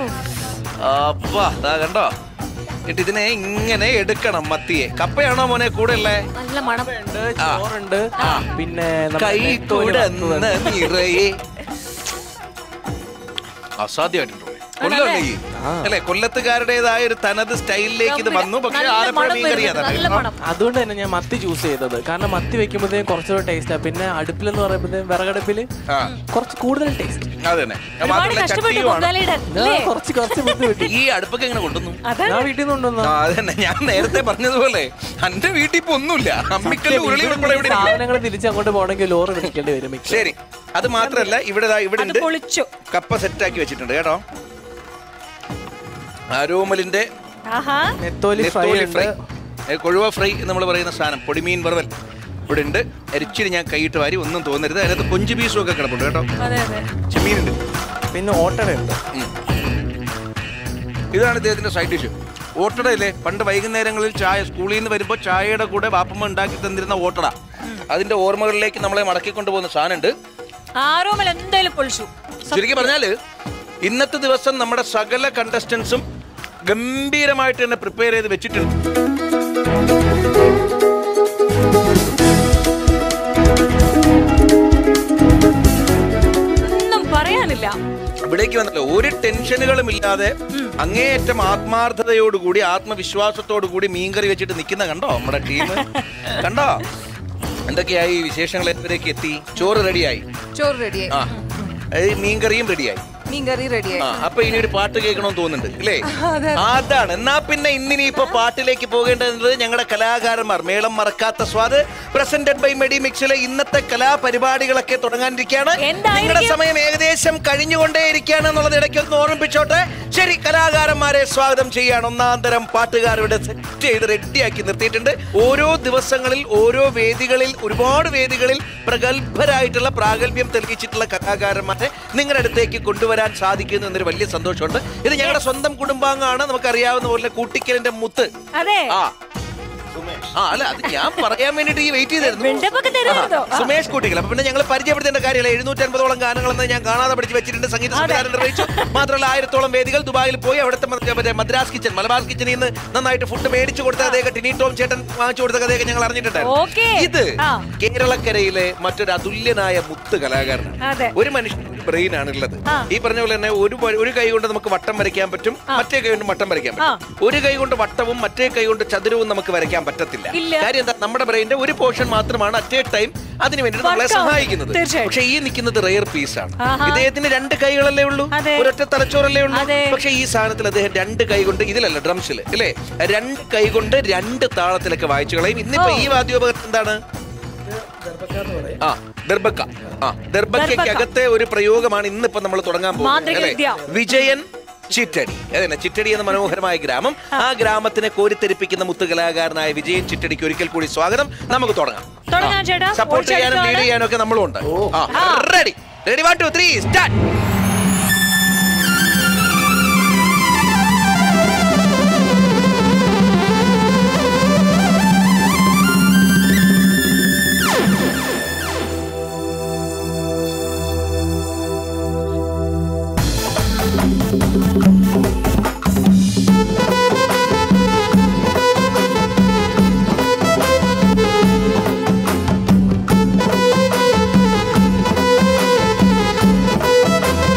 അപ്പാ ദാ കണ്ടോ എന്നിട്ട് ഇതിനെ ഇങ്ങനെ എടുക്കണം മത്തിയെ കപ്പയാണോ മോനെ കൂടെ ഉള്ളേ നല്ല മണം ചോറുണ്ട് പിന്നെ നമ്മുടെ കൈ നെത്തോലി കുടന്ന് വറുത്തത്. നിറയെ അസാധ്യമായിട്ടുണ്ട് കൊല്ലമല്ലേ ഈ അല്ലെ കൊല്ലത്തുകാരുടേതായ ഒരു തനത് സ്റ്റൈലിലേക്ക് ഇത് വന്നു പക്ഷെ നല്ല ആലപ്പുഴ മണം മീൻകറി വരുന്നുണ്ട്, നല്ല അതാണ് മണം അതുകൊണ്ട് തന്നെ ഞാൻ മത്തി ചൂസ് ചെയ്തത് കാരണം മത്തി വെക്കുമ്പോഴത്തേക്കും കുറച്ചുകൂടെ ടേസ്റ്റാ പിന്നെ അടുപ്പിലെന്ന് പറയുമ്പോഴത്തേക്കും വിറകടുപ്പിൽ ആ കുറച്ച് കൂടുതൽ ടേസ്റ്റ് അത് തന്നെ ഒരുപാട് മാത്രമല്ല കഷ്ടപ്പെട്ടു ചട്ടിയുമാണ് പൊങ്കാല ഇടാൻ അല്ലേ കുറച്ച് കുറച്ച് ബുദ്ധിമുട്ടി ഈ അടുപ്പൊക്കെ എങ്ങനെ കൊണ്ടുവന്നു അതാണ് ഞാൻ വീട്ടിൽ നിന്ന് കൊണ്ടുവന്ന ആ, അതന്നെ ഞാൻ നേരത്തെ പറഞ്ഞതുപോലെ എന്റെ വീട്ടിൽ ഇപ്പൊ ഒന്നുമില്ല അമ്മിക്കല്ല് ഉരുളി ഉൾപ്പെടെ ഇവിടെ ഇരിക്കും. സാധനങ്ങൾ തിരിച്ച് അങ്ങോട്ട് പോകണമെങ്കിൽ ലോറി വിളിക്കേണ്ടി വരും മിക്ക ശരി അത് മാത്രല്ല ഇവിടെ ദാ ഇവിടെ അത് ഉണ്ട് പൊളിച്ചു കപ്പ സെറ്റാക്കി വെച്ചിട്ടുണ്ട് കേട്ടോ ആരോമലിന്റെ ആഹാ നെത്തോലി ഫ്രൈ നെത്തോലി ഉണ്ട് ഫ്രൈ ഏ, കൊഴുവ ഫ്രൈ എന്ന് നമ്മൾ പറയുന്ന സാധനം പൊടിമീൻ വറവൽ ഇവിടെ ഉണ്ട് എരിച്ചിരി ഞാൻ കൈയിട്ട് വാരി ഒന്നും തോന്നരുത് അതിനകത്ത് കൊഞ്ച് പീസും ഒക്കെ കിടപ്പുണ്ട് കേട്ടോ അതെ അതെ ചെമ്മീനുണ്ട് പിന്നെ ഓട്ടട ഉണ്ട് ഇതാണ് ഇദ്ദേഹത്തിന്റെ സൈഡ് ഡിഷ് ഓട്ടടയില്ലേ പണ്ട് വൈകുന്നേരങ്ങളിൽ ചായ സ്കൂളിൽ നിന്ന് വരുമ്പോൾ ചായയുടെ കൂടെ ബാപ്പമ്മ ഉണ്ടാക്കി തന്നിരുന്ന ഓട്ടട അതിന്റെ ഓർമ്മകളിലേക്ക് നമ്മളെ മടക്കിക്കൊണ്ട് പോകുന്ന സാധനമുണ്ട് ആരോമൽ എന്തായാലും പൊളിച്ചു ശരിക്കും പറഞ്ഞാല് ഇന്നത്തെ ദിവസം നമ്മുടെ സകല കണ്ടസ്റ്റൻസും ഗംഭീരമായിട്ട് തന്നെ പ്രിപ്പയർ ചെയ്ത് വെച്ചിട്ടുണ്ട് ഒന്നും പറയാനില്ല ഇവിടേക്ക് വന്നല്ലോ ഒരു ടെൻഷനുകളും ഇല്ലാതെ അങ്ങേയറ്റം ആത്മാർത്ഥതയോടുകൂടി ആത്മവിശ്വാസത്തോടു കൂടി മീൻകറി വെച്ചിട്ട് നിൽക്കുന്ന കണ്ടോ നമ്മുടെ ടീം കണ്ടോ എന്തൊക്കെയായി വിശേഷങ്ങൾ എന്നിവരേക്ക് എത്തി ചോറ് റെഡിയായി ചോറ് റെഡിയായി ആ ഏയ് മീൻകറിയും റെഡിയായി മീൻകറി റെഡിയായി ആ അപ്പൊ ഇനി ഒരു പാട്ട് കേൾക്കണമെന്ന് തോന്നുന്നുണ്ട് അല്ലേ അതാണ് എന്നാ പിന്നെ ഇന്നിനി ഇപ്പൊ പാട്ടിലേക്ക് പോകേണ്ടത് ഞങ്ങളുടെ കലാകാരന്മാർ മേളം മറക്കാത്ത സ്വാദ് പ്രസന്റഡ് ബൈ മെഡി മിക്സിലെ ഇന്നത്തെ കലാപരിപാടികളൊക്കെ തുടങ്ങാനിരിക്കുകയാണ് നിങ്ങളുടെ സമയം ഏകദേശം കഴിഞ്ഞുകൊണ്ടേയിരിക്കുകയാണ് എന്നുള്ളത് ഇടയ്ക്ക് ഒന്ന് ഓർമ്മിപ്പിച്ചോട്ടെ ശരി കലാകാരന്മാരെ സ്വാഗതം ചെയ്യാണ് ഒന്നാം തരം പാട്ടുകാരുടെ സെറ്റ് ചെയ്ത് റെഡിയാക്കി നിർത്തിയിട്ടുണ്ട് ഓരോ ദിവസങ്ങളിൽ ഓരോ വേദികളിൽ ഒരുപാട് വേദികളിൽ പ്രഗത്ഭരായിട്ടുള്ള പ്രാഗൽഭ്യം തെളിയിച്ചിട്ടുള്ള കലാകാരന്മാരെ നിങ്ങളുടെ അടുത്തേക്ക് കൊണ്ടുവരാൻ സാധിക്കുന്നു എന്നൊരു വലിയ സന്തോഷമുണ്ട് ഇത് ഞങ്ങളുടെ സ്വന്തം കുടുംബാംഗമാണ് നമുക്കറിയാവുന്ന പോലെ കൂട്ടിക്കലിന്റെ മുത്ത് അതെ ആ ആ അല്ല അത് ഞാൻ പറയാൻ വേണ്ടിട്ട് ഈ വെയിറ്റ് ചെയ്തായിരുന്നു ആ, സുമേഷ് കുട്ടികൾ അപ്പൊ പിന്നെ ഞങ്ങൾ പരിചയപ്പെടുത്തേണ്ട കാര്യമില്ല എഴുന്നൂറ്റി അൻപതോളം ഗാനങ്ങളെന്ന് ഞാൻ കാണാതെ പഠിച്ച് വെച്ചിട്ടുണ്ട് സംഗീത സംവിധാനം നിർവഹിച്ചു മാത്രമല്ല ആയിരത്തോളം വേദികൾ ദുബായിൽ പോയി അവിടുത്തെ മറ്റേ മറ്റേ മദ്രാസ് കിച്ചൻ മലബാർ കിച്ചണിൽ നിന്ന് നന്നായിട്ട് ഫുഡ് മേടിച്ചു കൊടുത്ത അദ്ദേഹം ടിനി ടോം ചേട്ടൻ വാങ്ങിച്ചു കൊടുത്ത കഥയൊക്കെ ഞങ്ങൾ അറിഞ്ഞിട്ടുണ്ടായിരുന്നു ഇത് കേരളക്കരയിലെ മറ്റൊരു അതുല്യനായ മുത്ത് കലാകാരനാണ് അതെ ഒരു മനുഷ്യൻ ബ്രെയിൻ ആണ് ഉള്ളത് ഈ പറഞ്ഞ പോലെ തന്നെ ഒരു വ- ഒരു കൈ കൊണ്ട് നമുക്ക് വട്ടം വരയ്ക്കാൻ പറ്റും മറ്റേ കൈ കൊണ്ട് വട്ടം വരയ്ക്കാൻ പറ്റും ഒരു കൈ കൊണ്ട് വട്ടവും മറ്റേ കൈ കൊണ്ട് ചതുരവും നമുക്ക് വരയ്ക്കാൻ പറ്റത്തില്ല ഇല്ല. കാര്യം എന്താ നമ്മുടെ ബ്രെയിന്റെ ഒരു പോർഷൻ മാത്രമാണ് അറ്റ് എ ടൈം അതിന് വേണ്ടി നമ്മളെ Work out. സഹായിക്കുന്നത് തീർച്ചയായും. പക്ഷെ ഈ നിൽക്കുന്നത് റെയർ പീസ് ആണ് ആഹാ. ഇദ്ദേഹത്തിന് രണ്ട് കൈകളല്ലേ ഉള്ളൂ ഒരൊറ്റ തലച്ചോറല്ലേ ഉള്ളൂ പക്ഷെ ഈ സാധനത്തിൽ അദ്ദേഹം രണ്ട് കൈ കൊണ്ട് ഇതിലല്ല ഡ്രംസിൽ അല്ലേ രണ്ട് കൈ കൊണ്ട് രണ്ട് താളത്തിലൊക്കെ വായിച്ചു കളയും ഇന്നിപ്പോ ഈ വാദ്യോപകരണം എന്താണ് ആ ദർബക്ക ആ ദർബക്കകത്തെ ഒരു പ്രയോഗമാണ് ഇന്നിപ്പോ നമ്മൾ തുടങ്ങാൻ പോകുന്നത് മാന്ത്രിക അല്ലേ? വിദ്യ. വിജയൻ ചിറ്റടി അതെ ചിറ്റടി എന്ന മനോഹരമായ ഗ്രാമം ആ ഗ്രാമത്തിനെ കോരിത്തെരിപ്പിക്കുന്ന മുത്തുകലാകാരനായ വിജയൻ ചിറ്റടിക്ക് ഒരിക്കൽ കൂടി സ്വാഗതം നമുക്ക് തുടങ്ങാം തുടങ്ങാം ചേട്ടാ സപ്പോർട്ട് ചെയ്യാനും ലീഡ് ചെയ്യാനും ഒക്കെ നമ്മളും ഉണ്ട് ready ready one two three start Thank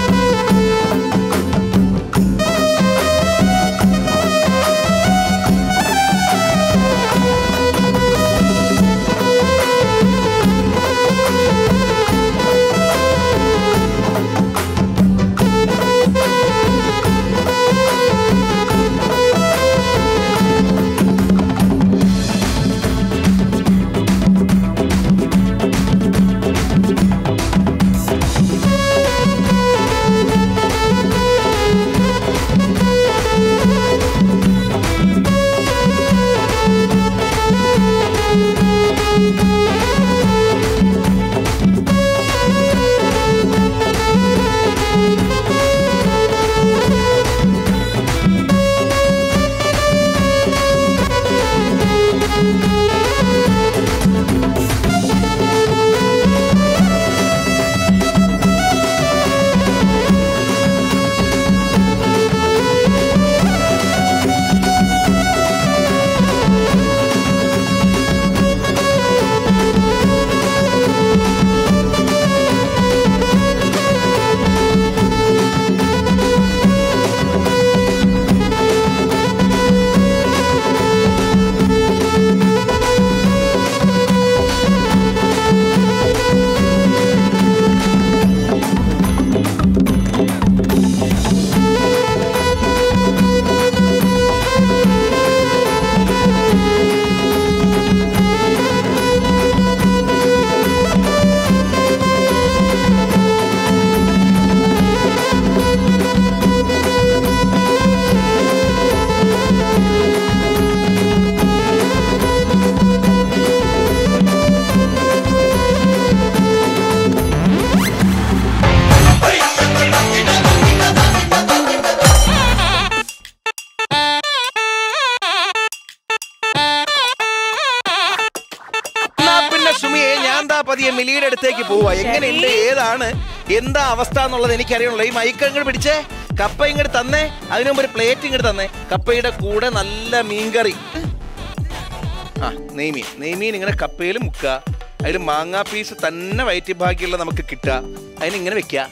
പതിയെ മിലിയുടെ അടുത്തേക്ക് പോവാ എങ്ങനെയുണ്ട് ഏതാണ് എന്താ അവസ്ഥ എന്നുള്ളത് എനിക്കറിയണല്ലോ ഈ മൈക്ക് ഇങ്ങോട്ട് പിടിച്ചേ കപ്പ ഇങ്ങോട്ട് തന്നേ അതിനു മുമ്പ് ഒരു പ്ലേറ്റ് ഇങ്ങോട്ട് തന്നേ കപ്പയുടെ കൂടെ നല്ല മീൻകറി ആ നെയ്മീൻ നെയ്മീൻ ഇങ്ങനെ കപ്പയിൽ മുക്കുക അതിൽ മാങ്ങാ പീസ് തന്നെ വയറ്റി ഭാഗ്യമുള്ള നമുക്ക് കിട്ടുക അതിന് ഇങ്ങനെ വെക്കുക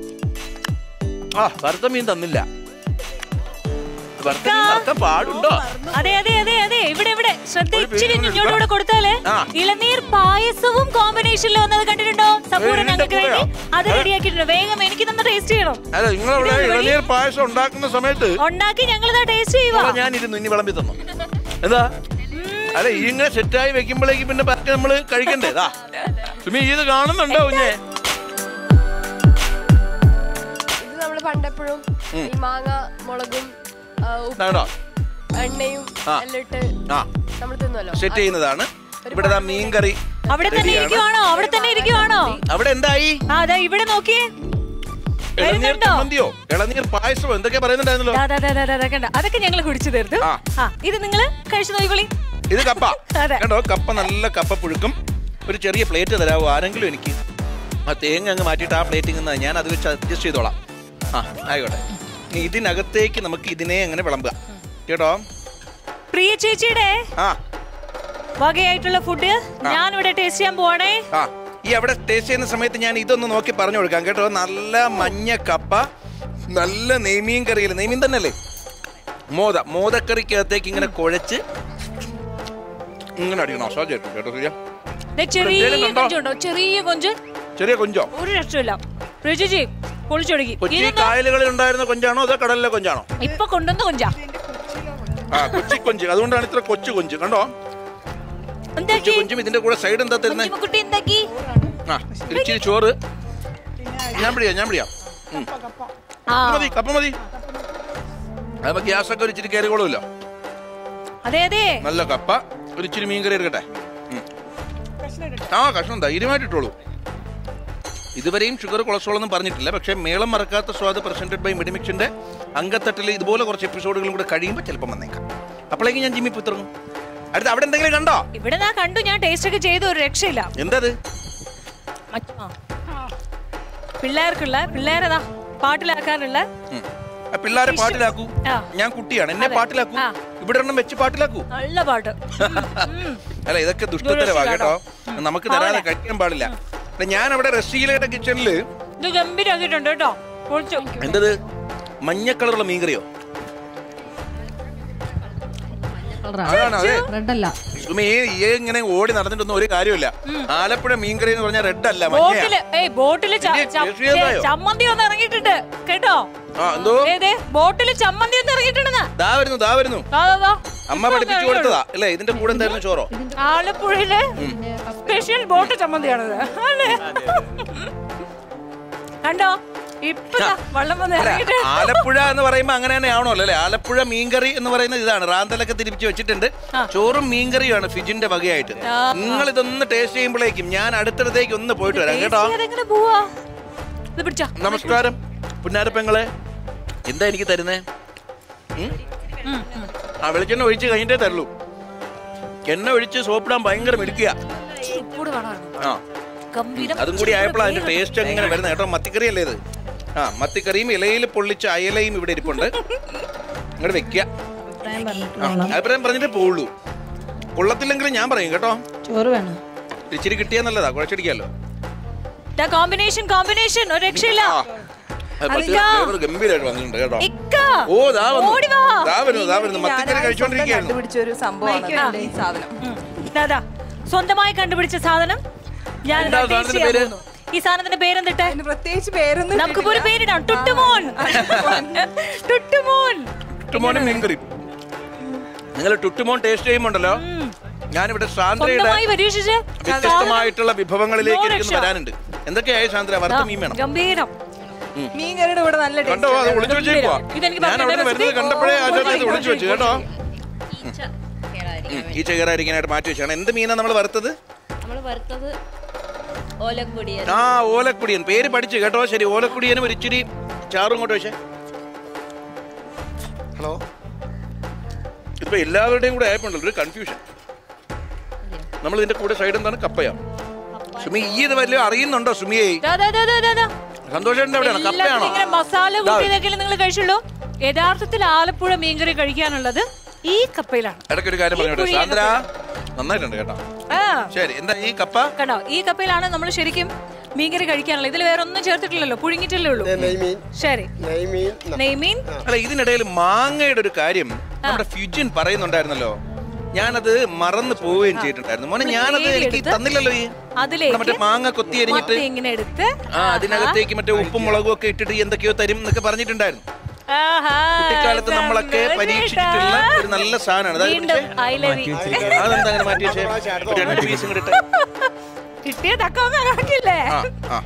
ആ വറുത്ത മീൻ തന്നില്ല വറുത്ത മീൻ വറുത്ത പാടുണ്ടോ അതെ അതെ അതെ അതെ ഇവിടെ ഇവിടെ ശ്രദ്ധ ഇച്ചിരി ഇങ്ങോട്ട് കൊടുത്താലേ ആ. ഇളനീർ പായസവും കോമ്പിനേഷനിൽ വന്നത് കണ്ടിട്ടുണ്ടോ സപ്പൂര ഇതിന്റെ ഞങ്ങൾക്ക് വേണ്ടി കൂടെയോ? അത് റെഡിയാക്കിയിട്ടുണ്ട് വേഗം എനിക്ക് തന്നെ ടേസ്റ്റ് ചെയ്യണം അല്ല നിങ്ങളവിടെ ഇത് വഴി- ഇളനീർ പായസം ഉണ്ടാക്കുന്ന സമയത്ത് ഉണ്ടാക്കി ഞങ്ങൾ ടേസ്റ്റ് ചെയ്യുക ഇവിടെ ഞാനിരുന്നു ഇനി വിളമ്പി തന്നു എന്താ അല്ല ഈ ഇങ്ങനെ സെറ്റായി വെക്കുമ്പോഴേക്ക് പിന്നെ ബാക്കി നമ്മള് കഴിക്കണ്ടേ ഇതാ സുമി ഇത് കാണുന്നുണ്ടോ കുഞ്ഞെ ഇത് നമ്മൾ പണ്ടെപ്പോഴും ഉം. ഈ മാങ്ങ മുളകും ആ, ഉപ്പും, ഇതാണോ എണ്ണയും ആ. എല്ലാം ഇട്ട് ആ നമ്മൾ തിന്നുമല്ലോ സെറ്റ് ചെയ്യുന്നതാണ് ഇവിടെ ദാ മീൻകറി അവിടെ തന്നെ ready ആണ്. ഇരിക്കുവാണോ അവിടെ തന്നെ ഇരിക്കുവാണോ അവിടെ എന്തായി ആ അതാ ഇവിടെ നോക്കിയേ ഇളനീർ വരുന്നുണ്ടോ? ചമ്മന്തിയോ ഇളനീർ പായസമോ എന്തൊക്കെ പറയുന്നുണ്ടായിരുന്നല്ലോ ദാ, ദാ, ദാ, ദാ, ദാ, കണ്ടോ? അതൊക്കെ ഞങ്ങൾ കുടിച്ചു തീർത്തു ആ. ആ ഇത് നിങ്ങള് കഴിച്ചു നോക്കിക്കോളി ഇത് കപ്പ അതെ. കേട്ടോ കപ്പ നല്ല കപ്പ പുഴുക്കും ഒരു ചെറിയ പ്ലേറ്റ് തരാമോ ആരെങ്കിലും എനിക്ക് ആ തേങ്ങ അങ്ങ് മാറ്റിയിട്ട് ആ പ്ലേറ്റിൽ നിന്ന് ഞാൻ അത് വെച്ച് അഡ്ജസ്റ്റ് ചെയ്തോളാം ആ ആയിക്കോട്ടെ ഇനി ഇതിനകത്തേക്ക് നമുക്ക് ഇതിനെ അങ്ങനെ വിളമ്പുക കേട്ടോ പ്രിയ ചേച്ചിയുടെ ആ വകയായിട്ടുള്ള ഫുഡ് ഞാൻ ഇവിടെ ടേസ്റ്റ് ചെയ്യാൻ പോവാണേ ആ ഈ അവിടെ ടേസ്റ്റ് ചെയ്യുന്ന സമയത്ത് ഞാൻ ഇതൊന്ന് നോക്കി പറഞ്ഞു കൊടുക്കാം കേട്ടോ നല്ല മഞ്ഞ കപ്പ നല്ല നെയ്മീൻ കറിയിൽ നെയ്മീൻ തന്നെയല്ലേ മോദ മോദക്കറിക്കകത്തേക്ക് ഇങ്ങനെ കുഴച്ച് ഇങ്ങനെ അടിക്കണം അസാധ്യമായിട്ടും കേട്ടോ സൂര്യ ദേ ചെറിയ എന്തേലും കണ്ടോ? കൊഞ്ചുണ്ടോ ചെറിയ കൊഞ്ച് ചെറിയ കൊഞ്ചോ ഒരു രക്ഷമില്ല പ്രിയ ചേച്ചി പൊളിച്ചൊടുക്കി കൊച്ചി ഇതെന്താ കായലുകളിൽ ഉണ്ടായിരുന്ന കൊഞ്ചാണോ അതോ കടലിലെ കൊഞ്ചാണോ ഇപ്പൊ കൊണ്ടുവന്ന കൊഞ്ചാ ആ കൊച്ചി കൊഞ്ച് അതുകൊണ്ടാണ് ഇത്ര കൊച്ചു കൊഞ്ച് കണ്ടോ കൊച്ചു കൊഞ്ചും ഇതിന്റെ കൂടെ സൈഡ് എന്താ തരുന്നത് കുട്ടി എന്താക്കി ആ ഇച്ചിരി ചോറ് ഞാൻ പിടിയാ ഞാൻ പിടിയാ ഉം. ആ ഇത് മതി കപ്പ മതി അപ്പൊ ഗ്യാസ് ഒക്കെ ഒരു ഇച്ചിരി കയറിക്കോളുമല്ലോ അതെ അതെ നല്ല കപ്പ ഒരു ഇച്ചിരി മീൻ കറി എടുക്കട്ടെ ഉം. ആ കഷ്ണം ധൈര്യമായിട്ട് ഇട്ടോളൂ ഇതുവരെയും ഷുഗർ കൊളസ്ട്രോൾ ഒന്നും പറഞ്ഞിട്ടില്ല പക്ഷേ മേളം മറക്കാത്ത സ്വാദ് പ്രസന്റഡ് ബൈ മെഡിമിക്സിന്റെ അങ്കത്തട്ടിൽ ഇതുപോലെ കുറച്ച് എപ്പിസോഡുകളും കൂടെ കഴിയുമ്പോൾ ചിലപ്പോൾ വന്നേക്കാം അപ്പോഴേക്കും ഞാൻ ജിമ്മി പുത്തിറങ്ങും അടുത്ത് അവിടെ എന്തെങ്കിലും കണ്ടോ ഇവിടെ ഞാൻ കണ്ടു ഞാൻ ടേസ്റ്റ് ഒക്കെ ചെയ്തു ഒരു രക്ഷയില്ല എന്തത് ആ. പിള്ളേർക്കുള്ള പിള്ളേരതാ പാട്ടിലാക്കാനുള്ള ഉം. ആ പിള്ളേരെ പാട്ടിലാക്കൂ ആ. ഞാൻ കുട്ടിയാണ് എന്നെ അതെ. പാട്ടിലാക്കൂ ആ. ഇവിടെ എണ്ണം വെച്ച് പാട്ടിലാക്കൂ നല്ല പാട്ട് അല്ല ഇതൊക്കെ ദുഷ്ടത്തരവാ കേട്ടോ നമുക്ക് തരാതെ ആവണേ. കഴിക്കാൻ പാടില്ല അല്ല, ഞാൻ അവിടെ റഷീലയുടെ കിച്ചണില് ഇത് ഗംഭീരാക്കിയിട്ടുണ്ട് കേട്ടോ പൊളിച്ചു എന്തത് മഞ്ഞ കളറുള്ള മീൻകറിയോ അതാണ് അതെ റെഡ് അല്ല സുമി ഈ ഇങ്ങനെ ഓടി നടന്നിട്ടൊന്നും ഒരു കാര്യമില്ല ആലപ്പുഴ മീൻകറി എന്ന് പറഞ്ഞാൽ റെഡ് അല്ല മഞ്ഞ ബോട്ടില് ഏയ് ബോട്ടില് ച- ഇതിന്റെ ച- ടേസ്റ്റ് ചെയ്തായോ? ചമ്മന്തി ഒന്ന് ഇറങ്ങിയിട്ടുണ്ട് കേട്ടോ ആ എന്തോ ഏതേ ബോട്ടില് ചമ്മന്തി ഒന്ന് ഇറങ്ങിയിട്ടുണ്ടെന്ന് ദാ വരുന്നു ദാ വരുന്നു ദാ, ദാ, ദാ. അമ്മ ഇപ്പൊ പഠിപ്പിച്ചു ഒന്ന് കൊടുത്തതാ അല്ലേ ഇതിന്റെ കൂടെ എന്തായിരുന്നു ചോറോ ആലപ്പുഴയിലെ സ്പെഷ്യൽ ബോട്ട് ചമ്മന്തിയാണത് അല്ലേ കണ്ടോ ഇപ്പൊ ദാ വള്ളം വന്ന് അല്ല, ഇറങ്ങിയിട്ട് ആലപ്പുഴ എന്ന് പറയുമ്പോ അങ്ങനെ തന്നെ ആവണല്ലോ അല്ലേ ആലപ്പുഴ മീൻകറി എന്ന് പറയുന്നത് ഇതാണ് റാന്തലൊക്കെ തിരിച്ചു വെച്ചിട്ടുണ്ട് ചോറും മീൻകറിയുമാണ് ഫിജിന്റെ വകയായിട്ട് ആ. നിങ്ങൾ ഇതൊന്ന് ടേസ്റ്റ് ചെയ്യുമ്പോഴേക്കും ഞാൻ അടുത്തടത്തേക്ക് ഒന്ന് പോയിട്ട് വരാം കേട്ടോ അതെങ്ങനെ പോവാ ഇത് പിടിച്ചാ നമസ്കാരം പുന്നാരപ്പെങ്ങളെ എന്താ എനിക്ക് തരുന്നേ ഉം? ആ വെളിച്ചെണ്ണ ഒഴിച്ച് കഴിഞ്ഞിട്ടേ തരുള്ളൂ എണ്ണ ഒഴിച്ച് സോപ്പിടാൻ ഭയങ്കര മിടുക്കുക ഉപ്പൂട് വേണമായിരുന്നു ആ ഗംഭീരം അതും കൂടി ആയപ്പോൾ അതിന്റെ ടേസ്റ്റ് അങ്ങനെ വരുന്നത് കേട്ടോ മത്തിക്കറി അല്ലേ ഇത് ആ മത്തിക്കറിയും ഇലയിൽ പൊള്ളിച്ച അയലയും ഇവിടെ ഇരിപ്പുണ്ട് ഇങ്ങോട്ട് വെക്കുക ആ, അഭിപ്രായം പറഞ്ഞിട്ട് പോവുള്ളൂ കൊള്ളത്തില്ലെങ്കിലും ഞാൻ പറയും കേട്ടോ ചോറ് വേണം ഇച്ചിരി കിട്ടിയാ നല്ലതാ കുഴച്ചടിക്കാലോ കോമ്പിനേഷൻ കോമ്പിനേഷൻ ഒരു രക്ഷയില്ല അലിക്കാ. ഗംഭീരമായിട്ട് വന്നിട്ടുണ്ട് കേട്ടോ ഇക്ക ഓ ദാ വന്നു ഓടി വാ. ദാ വരുന്നു ദാ വരുന്നു മത്തിക്കറി കഴിച്ചോണ്ടിരിക്കുകയായിരുന്നു കണ്ടുപിടിച്ച ഒരു സംഭവമാണ് ഈ സാധനം ദാ, ദാ. സ്വന്തമായി കണ്ടുപിടിച്ച സാധനം ഞാൻ എന്താ taste സാധനത്തിന്റെ ചെയ്യാൻ പേര്? പോകുന്നു. ഈ സാധനത്തിന്റെ പേരെന്തിട്ടെ പ്രത്യേകിച്ച് പേരൊന്നും നമുക്ക് ഒരു പേരിടാം ടുട്ടുമോൻ ടുട്ടുമോൻ ടുട്ടുമോനും മീൻകറി നിങ്ങൾ ടുട്ടുമോൻ ടേസ്റ്റ് ചെയ്യുമ്പോണ്ടല്ലോ ഞാനിവിടെ സാന്ദ്രയുടെ സ്വന്തമായി പരീക്ഷിച്ച് വ്യത്യസ്തമായിട്ടുള്ള വിഭവങ്ങളിലേക്ക് നോ എനിക്കൊന്ന് രക്ഷ. വരാനുണ്ട് എന്തൊക്കെയായി സാന്ദ്ര വറുത്ത മീൻ വേണം ഗംഭീരം മീൻകറിയുടെ കൂടെ നല്ല കണ്ടോ അത് ഒളിച്ചു വെച്ചേക്കുവാ ഇതെനിക്ക് ഞാൻ അവിടെ പറഞ്ഞ വരുന്നത് recipe. കണ്ടപ്പോഴേ ഓ, ആചാര്യ ഇത് ഓ, ഒളിച്ചു വെച്ചു കേട്ടോ ഈ ചെകറായിരിക്കാനായിട്ട് മാറ്റി വെച്ചാണ് എന്ത് മീനാ നമ്മൾ വറുത്തത് നമ്മൾ വറുത്തത് ഓലക്കൊടിയൻ ആ ഓലക്കുടിയൻ പേര് പഠിച്ചു കേട്ടോ ശരി ഓലക്കുടിയനും ഒരു ഇച്ചിരി ചാറും ഇങ്ങോട്ട് വെച്ചേ ഹലോ ഇതിപ്പോ എല്ലാവരുടെയും കൂടെ ആയപ്പോണ്ടല്ലോ ഒരു കൺഫ്യൂഷൻ നമ്മൾ ഇതിന്റെ കൂടെ സൈഡ് എന്താണ് കപ്പയാ സുമി ഈ ഇത് വല്ലതും അറിയുന്നുണ്ടോ സുമിയെ ദാ, ദാ, ദാ, ദാ, ദാ, ദാ. സന്തോഷേട്ടൻ്റെ എവിടെയാണ് എല്ലാത്തിനും കപ്പയാണോ ഇങ്ങനെ മസാല ദാ, കൂട്ടിയതൊക്കെ നിങ്ങൾ കഴിച്ചുള്ളൂ യഥാർത്ഥത്തിൽ ആലപ്പുഴ മീൻകറി കഴിക്കാനുള്ളത് ഈ കപ്പയിലാണ് ഇടയ്ക്കൊരു കാര്യം ഈ പറഞ്ഞോട്ടെ കുഴിയ സാന്ദ്ര നന്നായിട്ടുണ്ട് കേട്ടോ ആ ശരി എന്താ ഈ കപ്പ കണ്ടോ ഈ കപ്പയിലാണ് നമ്മൾ ശരിക്കും മീൻകറി കഴിക്കാനുള്ളത് ഇതിൽ വേറെ ഒന്നും ചേർത്തിട്ടില്ലല്ലോ പുഴുങ്ങിയിട്ടല്ലേ ഉള്ളൂ ശരി നെയ്മീൻ അല്ല ഇതിനിടയിൽ മാങ്ങയുടെ ഒരു കാര്യം നമ്മുടെ ഫ്യുജിൻ പറയുന്നുണ്ടായിരുന്നല്ലോ ഞാനത് മറന്നു പോവുകയും ചെയ്തിട്ടുണ്ടായിരുന്നു മോനെ ഞാനത് എനിക്ക് തന്നില്ലല്ലോ ഈ അതിലേക്ക് മറ്റേ മാങ്ങ കൊത്തി എരിഞ്ഞിട്ട് മത്തി ഇങ്ങനെ എടുത്ത് ആ അതിനകത്തേക്ക് മറ്റേ ഉപ്പും മുളകും ഒക്കെ ഇട്ടിട്ട് എന്തൊക്കെയോ തരും എന്നൊക്കെ പറഞ്ഞിട്ടുണ്ടായിരുന്നു ആഹാ, കുട്ടിക്കാലത്ത് നമ്മളൊക്കെ സംഭവം പരീക്ഷിച്ചിട്ടുള്ള കേട്ടാ. ഒരു നല്ല സാധനമാണ് അതായത് വീണ്ടും പിടിച്ചേ. I love you. അതെന്താ അങ്ങനെ മാറ്റി വെച്ചേ ഒരു രണ്ട് പീസും കൂടെ ഇട്ട് കിട്ടിയ തക്കമൊന്നും കണക്കില്ലേ ആ ആ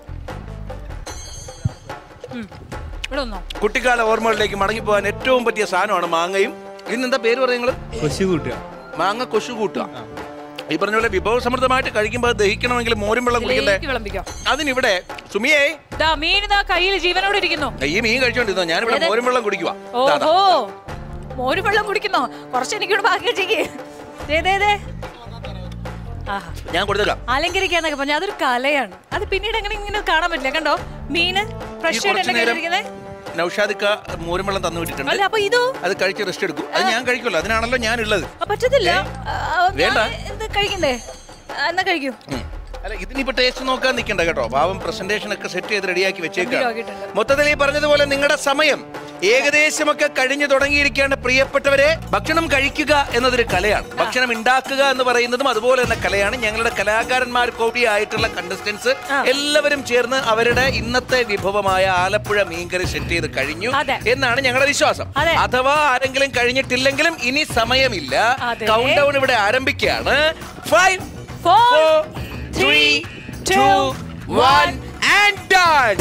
ഇവിടെ ഒന്നോ കുട്ടിക്കാല ഓർമ്മകളിലേക്ക് മടങ്ങിപ്പോകാൻ ഏറ്റവും പറ്റിയ സാധനമാണ് മാങ്ങയും ഇതിനെന്താ പേര് പറയുന്നത് കൊശു കൂട്ടുക മാങ്ങ കൊശു കൂട്ടുക ഈ പറഞ്ഞ പോലെ വിഭവസമൃദ്ധമായിട്ട് കഴിക്കുമ്പോൾ അത് ദഹിക്കണമെങ്കിൽ മോരും വെള്ളം കുടിക്കണ്ടേ ഇതിലേക്ക് വിളമ്പിക്കോ അതിനിവിടെ സുമിയേ ദാ മീൻ ഇതാ കയ്യിൽ ജീവനോട് ഇരിക്കുന്നു ഈ മീൻ കഴിച്ചോണ്ടിരുന്നോ ഞാനിവിടെ ഏത്? മോരും വെള്ളം കുടിക്കുക ഓഹോ മോര് വെള്ളം കുടിക്കുന്നോ കുറച്ച് എനിക്കൂടെ ബാക്കി വെച്ചേക്ക് ദേ, ദേ, ദേ. ആഹാ ഞാൻ കൊടുത്തേക്കാം അലങ്കരിക്കാന്നൊക്കെ പറഞ്ഞാൽ അതൊരു കലയാണ് അത് പിന്നീട് എങ്ങനെ ഇങ്ങനെ കാണാൻ പറ്റില്ല കണ്ടോ മീന് ഈ ഫ്രഷ് കുറച്ച് നേരം ആയിട്ട് നൗഷാദിക്ക മോരും വെള്ളം തന്നു വിട്ടിട്ടുണ്ട് അല്ല അപ്പൊ ഇതോ അത് കഴിച്ച് റെസ്റ്റ് എടുക്കും അത് ഞാൻ കഴിക്കുമല്ലോ അതിനാണല്ലോ ഞാൻ ഉള്ളത് ആ, പറ്റത്തില്ല ആ, ആ, വേണ്ട. ഞാൻ ഇത് കഴിക്കണ്ടേ ആ, എന്നാ കഴിക്കൂ അല്ല ഇതിനിപ്പോ ടേസ്റ്റ് നോക്കാൻ നിൽക്കണ്ട കേട്ടോ പാവം പ്രസന്റേഷൻ ഒക്കെ സെറ്റ് ചെയ്ത് റെഡിയാക്കി വെച്ചേക്കാം ഗംഭീരമാക്കിയിട്ടുണ്ട്. മൊത്തത്തിൽ ഈ പറഞ്ഞതുപോലെ നിങ്ങളുടെ സമയം ഏകദേശമൊക്കെ കഴിഞ്ഞു തുടങ്ങിയിരിക്കേണ്ട പ്രിയപ്പെട്ടവരെ ഭക്ഷണം കഴിക്കുക എന്നതൊരു കലയാണ് ഭക്ഷണം ഉണ്ടാക്കുക എന്ന് പറയുന്നതും അതുപോലെ തന്നെ കലയാണ് ഞങ്ങളുടെ കലാകാരന്മാർ കൂടിയായിട്ടുള്ള കണ്ടസ്റ്റൻസ് എല്ലാവരും ചേർന്ന് അവരുടെ ഇന്നത്തെ വിഭവമായ ആലപ്പുഴ മീൻകറി സെറ്റ് ചെയ്ത് കഴിഞ്ഞു എന്നാണ് ഞങ്ങളുടെ വിശ്വാസം അഥവാ ആരെങ്കിലും കഴിഞ്ഞിട്ടില്ലെങ്കിലും ഇനി സമയമില്ല അതെ. കൗണ്ട് ഡൗൺ ഇവിടെ ആരംഭിക്കുകയാണ് five four three two one and done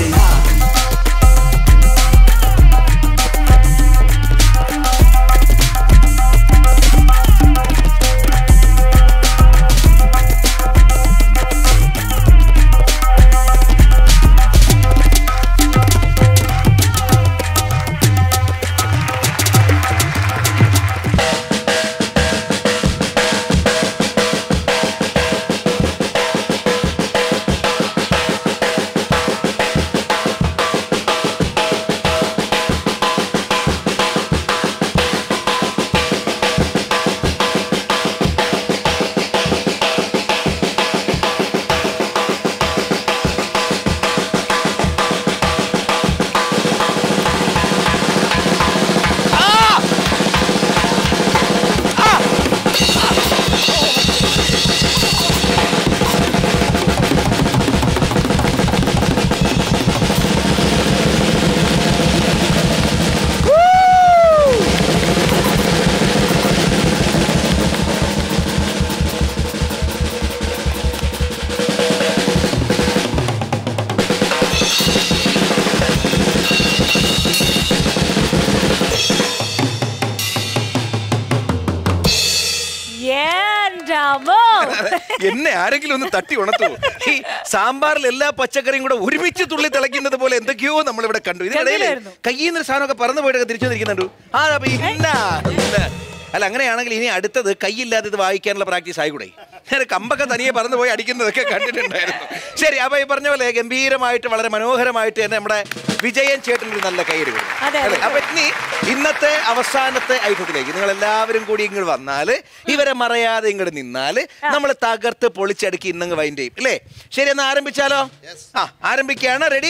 എൻ്റെ അമ്മോ. എന്നെ ആരെങ്കിലും ഒന്ന് തട്ടി ഉണർത്തു ഈ സാമ്പാറിൽ എല്ലാ പച്ചക്കറിയും കൂടെ ഒരുമിച്ച് തുള്ളി തിളയ്ക്കുന്നത് പോലെ എന്തൊക്കെയോ നമ്മൾ ഇവിടെ കണ്ടു ഇതിനിടയിൽ ഗംഭീരമായിരുന്നു. കയ്യിൽ നിന്ന് സാധനമൊക്കെ പറന്നു പോയിട്ടൊക്കെ തിരിച്ചു വന്നിരിക്കുന്നുണ്ടു ആ അപ്പൊ ഇന്ന ഇന്ന. അല്ല അങ്ങനെയാണെങ്കിൽ ഇനി അടുത്തത് കൈയില്ലാതെ ഇത് വായിക്കാനുള്ള പ്രാക്ടീസ് ആയിക്കൂടെ ഞാൻ കമ്പൊക്കെ തനിയെ പറന്നു പോയി അടിക്കുന്നതൊക്കെ കണ്ടിട്ടുണ്ടായിരുന്നു ശരി അപ്പൊ ഈ പറഞ്ഞ പോലെ ഗംഭീരമായിട്ട് വളരെ മനോഹരമായിട്ട് തന്നെ നമ്മുടെ വിജയൻ ചേട്ടൻ ഒരു നല്ല കയ്യിൽ അതെ, അതെ. അപ്പൊ ഇനി ഇന്നത്തെ അവസാനത്തെ ഐറ്റത്തിലേക്ക് നിങ്ങൾ എല്ലാവരും കൂടി ഇങ്ങോട്ട് വന്നാല് ഇവരെ മറയാതെ ഇങ്ങോട്ട് നിന്നാല് നമ്മൾ തകർത്ത് പൊളിച്ചടുക്കി ഇന്നങ്ങ് വൈൻഡ് ചെയ്യും അല്ലേ ശരി എന്നാ ആരംഭിച്ചാലോ ആ ആരംഭിക്കുകയാണ് റെഡി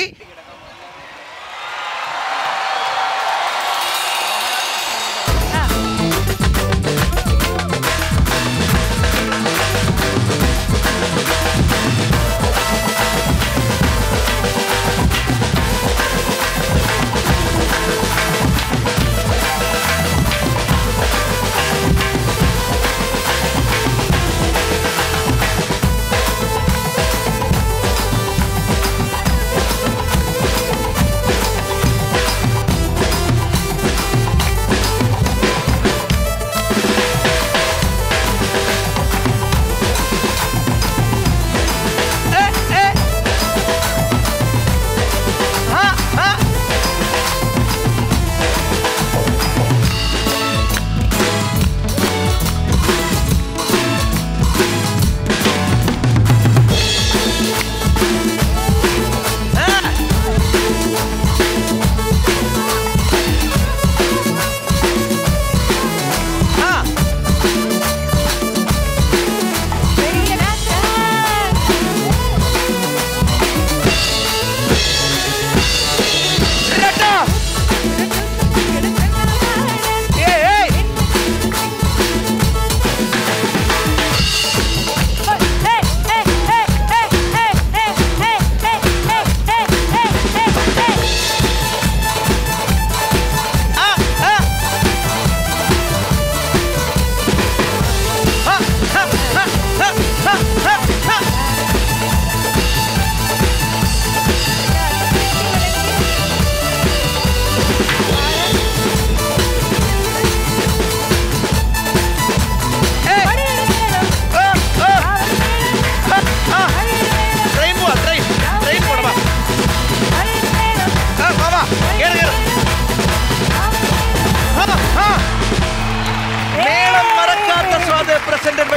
ആ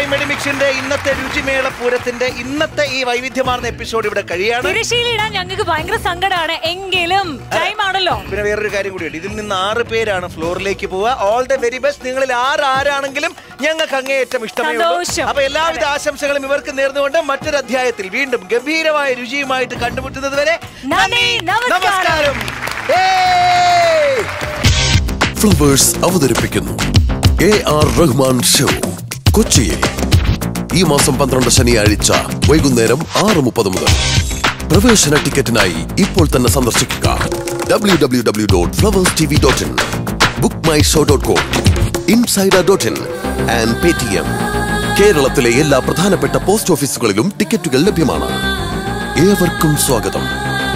മെഡിമിക്സിന്റെ ഇന്നത്തെ രുചിമേള പൂരത്തിന്റെ ഇന്നത്തെ ഈ വൈവിധ്യമാർന്ന എപ്പിസോഡ് ഇവിടെ കഴിയാണ് തിരശ്ശീലയിടാൻ ഞങ്ങൾക്ക് ഭയങ്കര സങ്കടമാണ് എങ്കിലും ടൈം ആണല്ലോ പിന്നെ വേറൊരു കാര്യം കൂടിയുണ്ട് ഇതിൽ നിന്ന് ആറ് പേരാണ് ഫ്ലോറിലേക്ക് പോവുക ഓൾ ദ വെരി ബെസ്റ്റ് നിങ്ങളിൽ ആറ് ആരാണെങ്കിലും ഞങ്ങൾക്ക് അങ്ങേയറ്റം ഇഷ്ടമേ ഉള്ളൂ. സന്തോഷം. അപ്പൊ എല്ലാവിധ ആശംസകളും ഇവർക്ക് നേർന്നുകൊണ്ട് മറ്റൊരു അധ്യായത്തിൽ വീണ്ടും ഗംഭീരമായ രുചിയുമായിട്ട് കണ്ടുമുട്ടുന്നത് വരെ നന്ദി നമസ്കാരം ഏയ്! ഫ്ലവേഴ്സ് അവതരിപ്പിക്കുന്നു എ ആർ റഹ്മാൻ ഷോ കൊച്ചിയിൽ ഈ മാസം പന്ത്രണ്ട് ശനിയാഴ്ച വൈകുന്നേരം ആറ് മുപ്പത് മുതൽ പ്രവേശന ടിക്കറ്റിനായി ഇപ്പോൾ തന്നെ സന്ദർശിക്കുക W W W dot Flowers T V dot in book my show dot com insider dot in and Paytm കേരളത്തിലെ എല്ലാ പ്രധാനപ്പെട്ട പോസ്റ്റ് ഓഫീസുകളിലും ടിക്കറ്റുകൾ ലഭ്യമാണ് ഏവർക്കും സ്വാഗതം